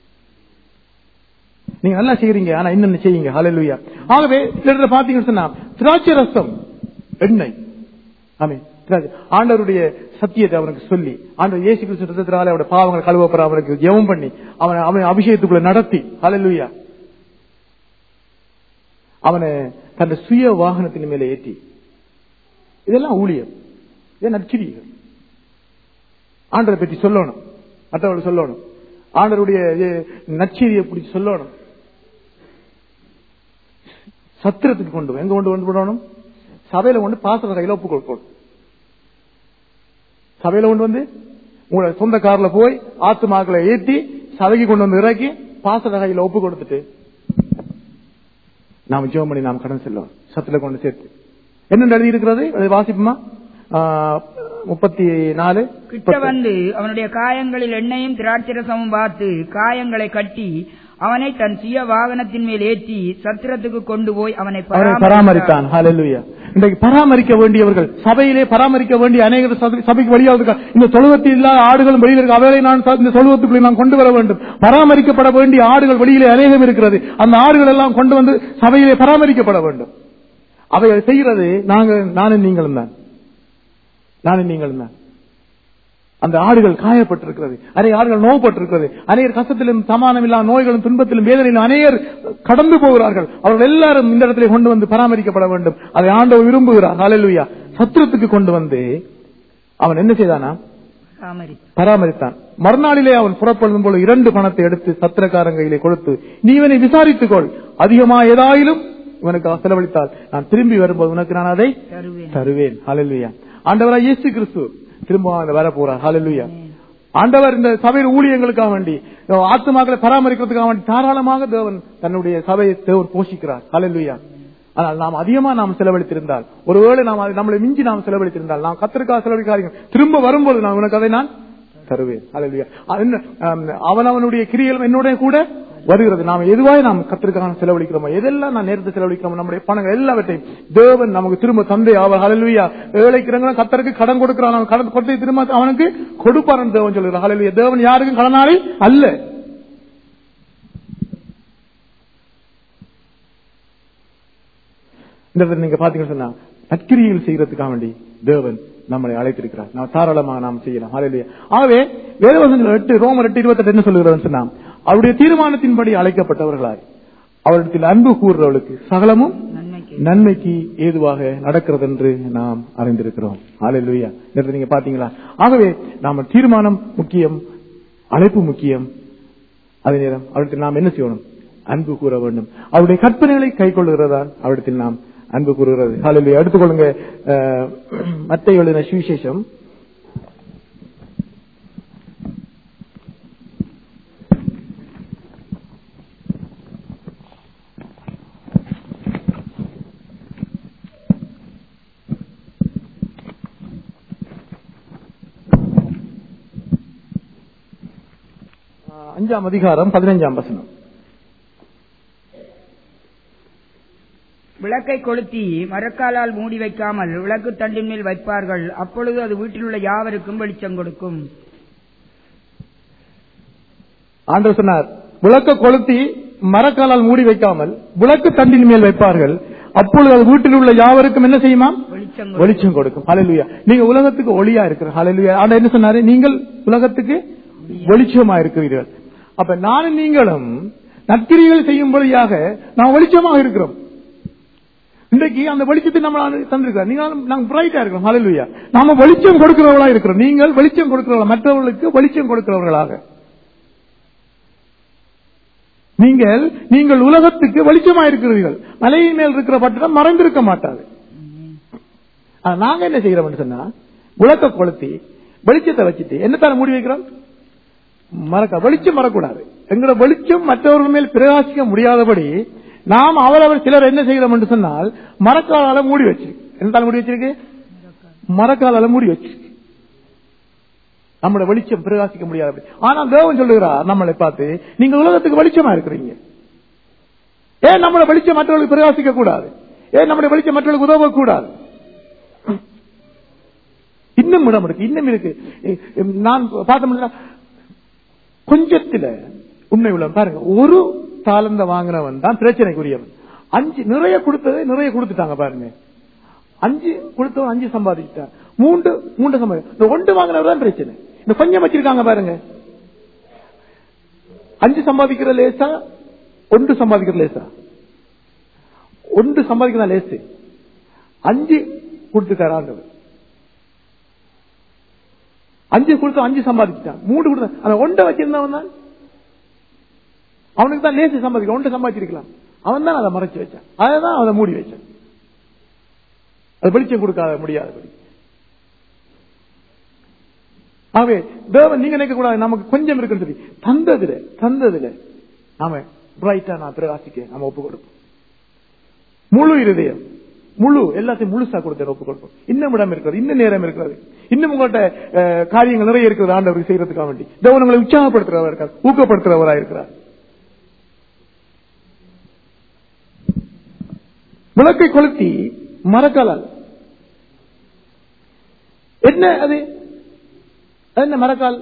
Speaker 2: நீங்க நல்லா செய்யறீங்க ஆனா இன்னொன்னு செய்யுங்க ஹalleluya ஆகவே இந்த இடத்துல பாத்தீங்கன்னு சொன்னா திராட்சை ரசம் எண்ணெய் ஆமே ஆண்டவருடைய சத்தியத்தை அவனுக்கு சொல்லி ஆண்டவர் இயேசு கிறிஸ்து ரத்தத்தினால அவருடைய பாவங்களை கழுவப்பட அவனுக்கு ஜெபம் பண்ணி அவனை அவன் அபிஷேகத்துக்குள்ள நடத்தி ஹalleluya அவனை தன் சுய வாகனத்தின் மேலே ஏற்றி இதெல்லாம் ஊழியம் இது நற்கிரிகள் ஆண்டரை பற்றி சொல்லணும் மற்றவர்கள் சொல்லணும் ஆண்டருடைய நற்செய்தியை பிடிச்சி சொல்லணும் சத்திரத்துக்கு கொண்டு வா. எங்க கொண்டு வந்து விடணும் சபையில கொண்டு பாசற கையில ஒப்பு கொடுக்கணும் சபையில கொண்டு வந்து உங்களோட சொந்த கார்ல போய் ஆத்துமாக்களை ஏத்தி சபைக்கு கொண்டு வந்து இறக்கி பாசற கையில ஒப்பு கொடுத்துட்டு நாம் ஜெபம் பண்ணி நாம் கடன் செல்லும் சத்துல கொண்டு சேர்த்து என்ன எழுதி இருக்கிறது அதை வாசிப்புமா முப்பத்தி நாலு
Speaker 3: கிட்ட வந்து அவனுடைய காயங்களில் எண்ணெயும் திராட்சரசமும் பார்த்து காயங்களை கட்டி அவனை தன் சுய வாகனத்தின் மேல் ஏற்றி சத்திரத்துக்கு கொண்டு போய் அவனை
Speaker 2: அவரை பராமரித்தான் ஹalleluya இன்றைக்கு பராமரிக்க வேண்டியவர்கள் சபையிலே பராமரிக்க வேண்டிய அநேக சபைக்கு வழியாக இருக்கா இந்த தொழுவத்தில் இல்லாத ஆடுகளும் வெளியில் இருக்கு அவைகளை நான் இந்த தொழுவத்துக்குள்ளே நான் கொண்டு வர வேண்டும் பராமரிக்கப்பட வேண்டிய ஆடுகள் வெளியிலே அநேகம் இருக்கிறது அந்த ஆடுகள் எல்லாம் கொண்டு வந்து சபையிலே பராமரிக்கப்பட வேண்டும் அவை செய்கிறது நாங்க நானும் நீங்களும் தான் நானும் நீங்களும் தான் அந்த ஆடுகள் காயப்பட்டிருக்கிறது அநேக ஆடுகள் நோவுப்பட்டிருக்கிறது அநேகர் கஷ்டத்திலும் சமானம் இல்லாத நோய்களும் துன்பத்திலும் வேதனையிலும் அநேகர் கடந்து போகிறார்கள் அவர்கள் எல்லாரும் இந்த இடத்துல கொண்டு வந்து பராமரிக்கப்பட வேண்டும் அதை ஆண்டவர் விரும்புகிறார் ஹalleluya சத்திரத்துக்கு கொண்டு வந்து அவன் என்ன செய்தானா பராமரித்தான் மறுநாளிலே அவன் புறப்படும் போது இரண்டு பணத்தை எடுத்து சத்திரக்காரன் கையிலே கொடுத்து நீ இவனை விசாரித்துக் கொள் அதிகமா ஏதாயிலும் இவனுக்கு செலவழித்தால் நான் திரும்பி வரும்போது உனக்கு நான் அதை தருவேன் ஹalleluya ஆண்டவரா இயேசு கிறிஸ்து திரும்ப வர போறார் ஹalleluya ஆண்டவர் இந்த சபையின் ஊழியங்களுக்காக வேண்டி ஆத்மாக்களை பராமரிக்கிறதுக்காக வேண்டி தாராளமாக தேவன் தன்னுடைய சபையை தேவன் போஷிக்கிறார் ஹalleluya ஆனால் நாம் அதிகமா நாம் செலவழித்திருந்தால் ஒருவேளை நாம் அதை நம்மளை மிஞ்சி நாம் செலவழித்திருந்தால் நாம் கத்திற்காக செலவழிக்காதீங்க திரும்ப வரும்போது நான் உனக்கு அதை நான் தருவேன் ஹalleluya அவன் அவனுடைய கிரியைகள் என்னுடைய கூட வருகிறது நாம் எதுவாய் நாம் கத்திற்காக செலவழிக்கிறோமோ எதெல்லாம் நான் நேரத்தை செலவழிக்கிறோமோ நம்முடைய பணங்கள் எல்லாவற்றையும் தேவன் நமக்கு திரும்ப தந்தை அவர் ஹalleluya ஏழைக்கிறவங்க கத்தருக்கு கடன் கொடுக்கிறான் அவன் கடன் கொடுத்து திரும்ப அவனுக்கு கொடுப்பாரன் தேவன் சொல்லுகிறார் ஹalleluya தேவன் யாருக்கும் கடனாளி அல்ல இந்த நீங்க பாத்தீங்கன்னு சொன்னா நற்கிரியில் செய்யறதுக்காக வேண்டி தேவன் நம்மளை அழைத்திருக்கிறார் நாம் தாராளமாக நாம் செய்யலாம் ஹalleluya ஆகவே வேதவசங்கள் எட்டு ரோமர் எட்டு இருபத்தி என்ன சொல்லுகிறதுன்னு சொன்னா அவருடைய தீர்மானத்தின்படி அழைக்கப்பட்டவர்களாய் அவரிடத்தில் அன்பு கூறுறவர்களுக்கு சகலமும் நன்மைக்கு ஏதுவாக நடக்கிறது என்று நாம் அறிந்திருக்கிறோம் ஹalleluya நீங்க பாத்தீங்களா ஆகவே நாம தீர்மானம் முக்கியம் அழைப்பு முக்கியம் அதே நேரம் அவரிடத்தில் நாம் என்ன செய்யணும் அன்பு கூற வேண்டும் அவருடைய கற்பனைகளை கை கொள்ளுகிறதான் அவரிடத்தில் நாம் அன்பு கூறுகிறது ஹalleluya எடுத்துக்கொள்ளுங்க மத்திய எழுதின சுவிசேஷம் அஞ்சாம் அதிகாரம் பதினைஞ்சாம் வசனம்
Speaker 3: விளக்கை கொளுத்தி மரக்காலால் மூடி வைக்காமல் விளக்கு தண்டின் மேல் வைப்பார்கள் அப்பொழுது அது வீட்டில் உள்ள யாவருக்கும் வெளிச்சம் கொடுக்கும்
Speaker 2: ஆண்டவர் சொன்னார் விளக்க கொளுத்தி மரக்காலால் மூடி வைக்காமல் விளக்கு தண்டின் மேல் வைப்பார்கள் அப்பொழுது அது வீட்டில் உள்ள யாவருக்கும் என்ன செய்யுமா
Speaker 3: வெளிச்சம்
Speaker 2: வெளிச்சம் கொடுக்கும் ஹalleluya நீங்க உலகத்துக்கு ஒளியா இருக்கிற ஹalleluya ஆண்டவர் என்ன சொன்னாரு நீங்கள் உலகத்துக்கு வெளிச்சமா இருக்கிறீர்கள் அப்ப நானும் நீங்களும் நற்கிரிகள் செய்யும்படியாக நாம் வெளிச்சமாக இருக்கிறோம் இன்றைக்கு அந்த வெளிச்சத்தை நம்ம தந்திருக்கிறோம் நீங்க நாங்க பிரைட்டா இருக்கிறோம் ஹalleluya நாம வெளிச்சம் கொடுக்கிறவர்களா இருக்கிறோம் நீங்கள் வெளிச்சம் கொடுக்கிறவர்களா மற்றவர்களுக்கு வெளிச்சம் கொடுக்கிறவர்களாக நீங்கள் நீங்கள் உலகத்துக்கு வெளிச்சமா இருக்கிறீர்கள் மலையின் மேல் இருக்கிற பட்டணம் மறைந்திருக்க மாட்டாது ஆனா நாங்க என்ன செய்யறோம் சொன்னா விளக்க கொளுத்தி வெளிச்சத்தை வச்சுட்டு என்ன தர மூடி வைக்கிறோம் மறக்க வெளிச்சம் வரக்கூடாது எங்களோட வெளிச்சம் மற்றவர்கள் மேல் பிரகாசிக்க முடியாதபடி நாம் அவரவர் சிலர் என்ன செய்கிறோம் என்று சொன்னால் மரக்காலால மூடி வச்சிருக்கு என்ன மூடி வச்சிருக்கு மரக்காலால மூடி வச்சிருக்கு நம்மளோட வெளிச்சம் பிரகாசிக்க முடியாது ஆனால் தேவன் சொல்லுகிறார் நம்மளை பார்த்து நீங்க உலகத்துக்கு வெளிச்சமா இருக்கிறீங்க ஏன் நம்மளோட வெளிச்சம் மற்றவர்களுக்கு பிரகாசிக்க கூடாது ஏன் நம்முடைய வெளிச்சம் மற்றவர்களுக்கு உதவக்கூடாது இன்னும் இடம் இருக்கு இன்னும் இருக்கு நான் பார்த்தோம்னா கொஞ்சத்துல உண்மை உள்ள பாருங்க ஒரு தாளந்த வாங்கினவன் தான் பிரச்சனைக்குரியவன் அஞ்சு நிறைய கொடுத்தது நிறைய கொடுத்துட்டாங்க பாருங்க அஞ்சு கொடுத்தவன் அஞ்சு சம்பாதிச்சிட்டான் மூன்று மூன்று சம்பாதி இந்த ஒன்று வாங்கினவர் தான் பிரச்சனை இந்த கொஞ்சம் வச்சிருக்காங்க பாருங்க அஞ்சு சம்பாதிக்கிற லேசா ஒன்று சம்பாதிக்கிற லேசா ஒன்று சம்பாதிக்கிற லேசு அஞ்சு கொடுத்துட்டார் ஆண்டவர் அஞ்சு கொடுத்து அஞ்சு சம்பாதிச்சிட்டான் மூணு கொடுத்த அந்த ஒன்றை வச்சிருந்தவன் தான் அவனுக்கு தான் லேசு சம்பாதிக்க ஒன்றை சம்பாதிச்சிருக்கலாம் அவன் தான் அதை மறைச்சு வச்சான் அதை தான் அதை மூடி வச்சான் அது வெளிச்சம் கொடுக்காத முடியாதபடி ஆகவே தேவன் நீங்க நினைக்க கூடாது நமக்கு கொஞ்சம் இருக்குன்னு சொல்லி தந்ததுல தந்ததுல நாம பிரைட்டா நான் பிரகாசிக்க நாம ஒப்பு கொடுப்போம் முழு இருதயம் முழு எல்லாத்தையும் முழுசா கொடுத்த ஒப்பு கொடுப்போம் இன்னும் இடம் இருக்கிறது இன்னும் நேரம் இருக்கிறது இன்னும் உங்கள்கிட்ட அஹ், காரியங்கள் நிறைய இருக்கிறது ஆண்டவர் செய்யறதுக்காக வேண்டி தேவன் உங்களை உற்சாகப்படுத்துறவரா இருக்கார் ஊக்கப்படுத்துறவரா இருக்கிறார் விளக்கை கொளுத்தி மரக்காலால் என்ன அது அது என்ன மரக்கால்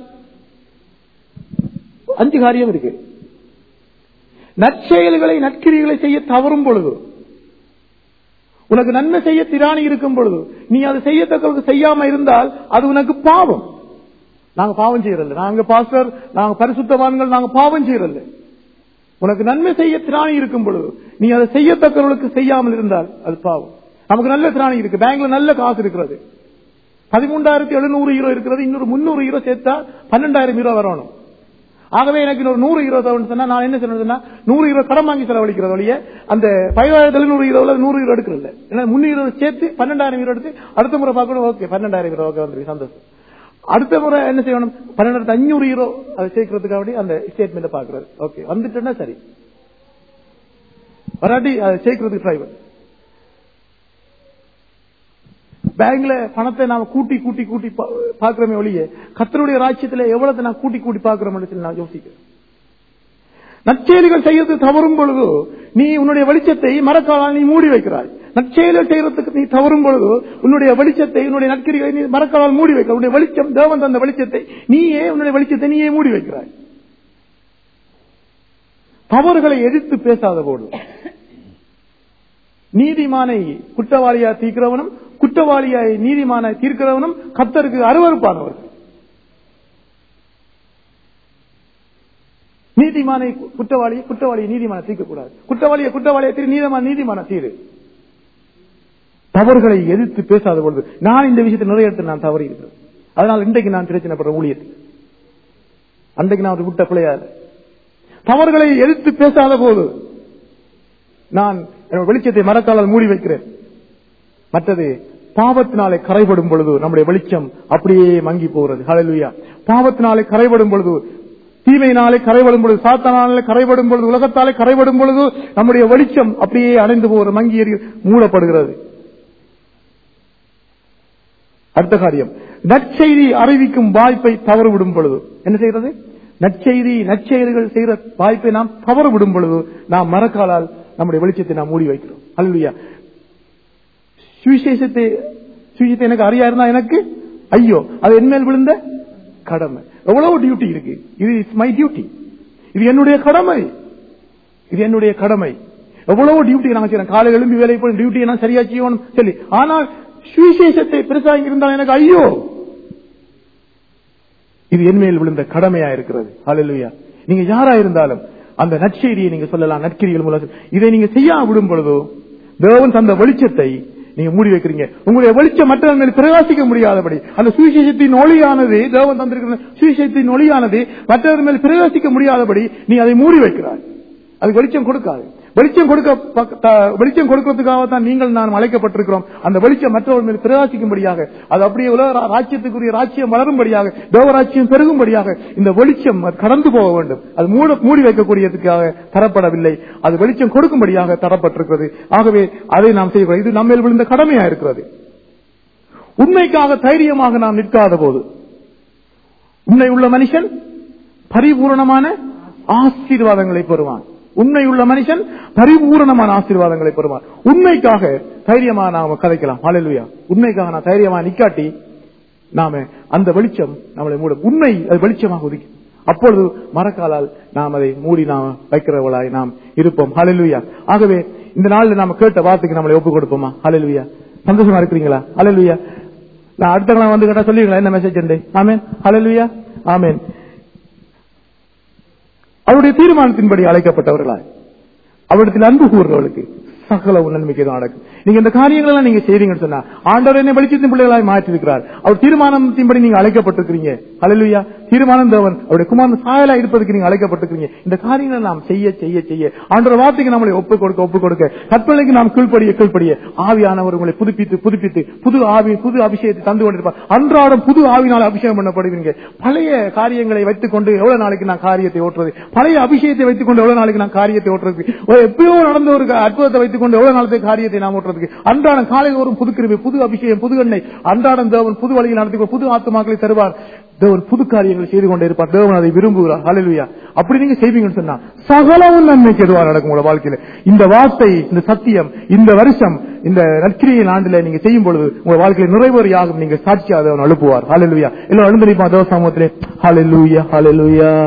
Speaker 2: அஞ்சு காரியம் இருக்கு நற்செயல்களை நற்கிரிகளை செய்ய தவறும் பொழுது உனக்கு நன்மை செய்ய திராணி இருக்கும் பொழுது நீ அது செய்யத்தக்க செய்யாம இருந்தால் அது உனக்கு பாவம் நாங்க பாவம் செய்யறதில்ல நாங்க பாஸ்டர் நாங்க பரிசுத்தவான்கள் நாங்க பாவம் செய்யறதில்ல உனக்கு நன்மை செய்ய திராணி இருக்கும் பொழுது நீ அதை செய்யத்தக்கவர்களுக்கு செய்யாமல் இருந்தால் அது பாவம் நமக்கு நல்ல திராணி இருக்கு பேங்க்ல நல்ல காசு இருக்கிறது பதிமூன்றாயிரத்தி எழுநூறு ஹீரோ இருக்கிறது இன்னொரு முன்னூறு ஹீரோ சேர்த்தா பன்னெண்டாயிரம் ஹீரோ வரணும் ஆகவே எனக்கு இன்னொரு நூறு ஹீரோ தேவைன்னு சொன்னா நான் என்ன சொல்றதுன்னா நூறு ஹீரோ கடன் வாங்கி செலவழிக்கிறது ஒழிய அந்த பதினாயிரத்தி எழுநூறு ஹீரோல நூறு ஹீரோ எடுக்கிறது ஏன்னா முன்னூறு ஹீரோ சேர்த்து பன்னெண்டாயிரம் ஹீரோ எடுத்து அடுத்த முறை பார்க்கணும் ஓகே பன்னெண்டாயிரம் ஹீரோ ஓகே வந்துருக்கு சந்தோஷம் அடுத்த முறை என்ன செய்யணும் பன்னெண்டாயிரத்தி அஞ்சூறு ஹீரோ அதை சேர்க்கறதுக்காக வேண்டி அந்த ஸ்டேட்மெண்ட் பாக்குறாரு ஓகே வந்துட்டுன்னா சரி வராட்டி அதை சேர்க்கறதுக்கு ட்ரை பண்ணு பேங்க்ல பணத்தை நாம கூட்டி கூட்டி கூட்டி பா- பாக்குறோமே ஒழிய கத்தருடைய ராஜ்யத்துல எவ்வளவு நான் கூட்டி கூட்டி பாக்குறோம்னு சொல்லி நான் யோசிக்கிறேன் நற்செயல்கள் செய்யறது தவறும் பொழுது நீ உன்னுடைய வெளிச்சத்தை மரக்காலால் நீ மூடி வைக்கிறாய் நற்செயல்கள் செய்யறதுக்கு நீ தவறும் பொழுது உன்னுடைய வெளிச்சத்தை உன்னுடைய நற்கிரிகளை நீ மரக்காலால் மூடி வைக்க உன்னுடைய வெளிச்சம் தேவன் தந்த வெளிச்சத்தை நீயே உன்னுடைய வெளிச்சத்தை நீயே மூடி வைக்கிறாய் தவறுகளை எதிர்த்து பேசாத போது நீதிமானை குற்றவாளியா தீர்க்கிறவனும் குற்றவாளியாய் நீதிமானை தீர்க்கிறவனும் கத்தருக்கு அருவறுப்பானவர்கள் நீதிமானை கு- குற்றவாளியை குற்றவாளியை நீதிமான தீர்க்கக்கூடாது குற்றவாளியை குற்றவாளியை தீர் நீதிமான நீதிமான தீரு தவறுகளை எதிர்த்து பேசாத பொழுது நான் இந்த விஷயத்தை நிறைய இடத்துல நான் தவறி இருக்கிறேன் அதனால் இன்றைக்கு நான் பிரச்சனைப்படுற ஊழியத்தில் அன்றைக்கு நான் ஒரு விட்ட பிள்ளையாது தவறுகளை எதிர்த்து பேசாத போது நான் என்னோட வெளிச்சத்தை மரக்காலால் மூடி வைக்கிறேன் மற்றது பாவத்தினாலே கரைபடும் பொழுது நம்முடைய வெளிச்சம் அப்படியே மங்கி போகிறது ஹalleluya பாவத்தினாலே கரைபடும் பொழுது தீமையினாலே கரைபடும் பொழுது சாத்தானாலே கரைபடும் பொழுது உலகத்தாலே கரைபடும் பொழுது நம்முடைய வெளிச்சம் அப்படியே அணைந்து போகிற மங்கி எறி மூடப்படுகிறது அடுத்த காரியம் நற்செய்தி அறிவிக்கும் வாய்ப்பை தவறு விடும் பொழுது என்ன செய்யறது நற்செய்தி நற்செயல்கள் செய்கிற வாய்ப்பை நாம் தவறு விடும் பொழுது நாம் மரக்காலால் நம்முடைய வெளிச்சத்தை நாம் மூடி வைக்கிறோம் அல்லையா சுவிசேஷத்தை சுவிசேஷத்தை எனக்கு அறியா இருந்தா எனக்கு ஐயோ அது என் மேல் விழுந்த கடமை எவ்வளவு டியூட்டி இருக்கு இது இஸ் மை டியூட்டி இது என்னுடைய கடமை இது என்னுடைய கடமை எவ்வளவு டியூட்டி நாங்க செய்யறோம் காலை எழும்பி வேலை போய் டியூட்டியை நான் சரியா செய்யணும் சொல்லி ஆனால் சுவிசேஷத்தை பெருசா இருந்தால் எனக்கு ஐயோ இது என் மேல் விழுந்த கடமையா இருக்கிறது ஹalleluya நீங்க யாரா இருந்தாலும் அந்த நற்செய்தியை நீங்க சொல்லலாம் நற்கிரிகள் மூலம் இதை நீங்க செய்யாம விடும் பொழுதோ தேவன் தந்த வெளிச்சத்தை நீங்க மூடி வைக்கிறீங்க உங்களுடைய வெளிச்சம் மற்றவர்கள் மேல் பிரகாசிக்க முடியாதபடி அந்த சுவிசேஷத்தின் ஒளியானது தேவன் தந்திருக்கிற சுவிசேஷத்தின் ஒளியானது மற்றவர்கள் மேல் பிரகாசிக்க முடியாதபடி நீ அதை மூடி வைக்கிறாய் அது வெளிச்சம் கொடுக்காது வெளிச்சம் கொடுக்க பக்க- த- வெளிச்சம் கொடுக்கிறதுக்காக தான் நீங்கள் நான் அழைக்கப்பட்டிருக்கிறோம் அந்த வெளிச்சம் மற்றவர்கள் மேல் பிரகாசிக்கும்படியாக அது அப்படியே உலக ரா- ராஜ்யத்துக்குரிய ராஜ்யம் வளரும்படியாக தேவராட்சியம் பெருகும்படியாக இந்த வெளிச்சம் அது கடந்து போக வேண்டும் அது மூட மூடி வைக்கக்கூடியதுக்காக தரப்படவில்லை அது வெளிச்சம் கொடுக்கும்படியாக தரப்பட்டிருக்கிறது ஆகவே அதை நாம் செய்கிறோம் இது நம்ம விழுந்த கடமையா இருக்கிறது உண்மைக்காக தைரியமாக நாம் நிற்காத போது உண்மை உள்ள மனுஷன் பரிபூரணமான ஆசீர்வாதங்களை பெறுவான் உண்மையுள்ள மனுஷன் பரிபூரணமான ஆசீர்வாதங்களை பெறுவான் உண்மைக்காக தைரியமா நாம கதைக்கலாம் ஹalleluya உண்மைக்காக நான் தைரியமா நிக்காட்டி நாம அந்த வெளிச்சம் நம்மளை மூட உண்மை அது வெளிச்சமாக ஒதுக்கி அப்பொழுது மரக்காலால் நாம் அதை மூடி நாம் வைக்கிறவளாய் நாம் இருப்போம் ஹalleluya ஆகவே இந்த நாள்ல நாம கேட்ட வார்த்தைக்கு நம்மளை ஒப்பு கொடுப்போமா ஹalleluya சந்தோஷமா இருக்கிறீங்களா ஹalleluya நான் அடுத்த நாள் வந்து கேட்டா சொல்லுவீங்களா என்ன மெசேஜ் உண்டு ஆமென் ஹalleluya ஆமென் அவருடைய தீர்மானத்தின்படி அழைக்கப்பட்டவர்களாய் அவரிடத்தில் அன்பு கூறுறவர்களுக்கு சகல நன்மைக்கு தான் நடக்கும் நீங்க இந்த காரியங்கள் எல்லாம் நீங்க செய்றீங்கன்னு சொன்னா ஆண்டவர் என்ன வெளிச்சத்தின் பிள்ளைகளாய் மாற்றி இருக்கிறார் அவர் தீர்மானத்தின்படி நீங்க அழைக்கப்பட்டிருக்கிறீங்க ஹalleluya தீர்மானம் தேவன் அவருடைய குமாரன் சாயலா இருப்பதற்கு நீங்க அழைக்கப்பட்டிருக்கிறீங்க இந்த காரியங்களை நாம் செய்ய செய்ய செய்ய ஆண்டவர் வார்த்தைக்கு நம்மளை ஒப்பு கொடுக்க ஒப்பு கொடுக்க கற்பனைக்கு நாம் கீழ்ப்படிய கீழ்ப்படிய ஆவியானவர் உங்களை புதுப்பித்து புதுப்பித்து புது ஆவி புது அபிஷேகத்தை தந்து கொண்டிருப்பார் அன்றாடம் புது ஆவினால் அபிஷேகம் பண்ணப்படுவீங்க பழைய காரியங்களை வைத்துக் கொண்டு எவ்வளவு நாளைக்கு நான் காரியத்தை ஓட்டுறது பழைய அபிஷேகத்தை வைத்துக் கொண்டு எவ்வளவு நாளைக்கு நான் காரியத்தை ஓட்டுறது ஒரு எப்பயோ நடந்த ஒரு அற்புதத்தை வைத்துக் கொண்டு எவ்வளவு நாளைக்கு காரியத்தை நாம் ஓட்டுறதுக்கு அன்றாடம் காலையில் ஒரு புது கிருபை புது அபிஷேகம் புது எண்ணெய் அன்றாடம் தேவன் புது வழியில் நடத்தி புது ஆத்துமாக்களை தருவார் தேவன் புது காரியங்களை செய்து கொண்டே இருப்பார் தேவன் அதை விரும்புகிறார் ஹalleluya அப்படி நீங்க செய்வீங்கன்னு சொன்னா சகலமும் நன்மைக்கு எதுவா நடக்கும் உங்களோட வாழ்க்கையில இந்த வார்த்தை இந்த சத்தியம் இந்த வருஷம் இந்த நற்கிரியின் ஆண்டுல நீங்க செய்யும் பொழுது உங்க வாழ்க்கையில நிறைவேறியாகும் நீங்க சாட்சியாக தேவன் அனுப்புவார் ஹalleluya எல்லாம் எழுந்திருப்பா தேவ சமூகத்திலே ஹalleluya ஹalleluya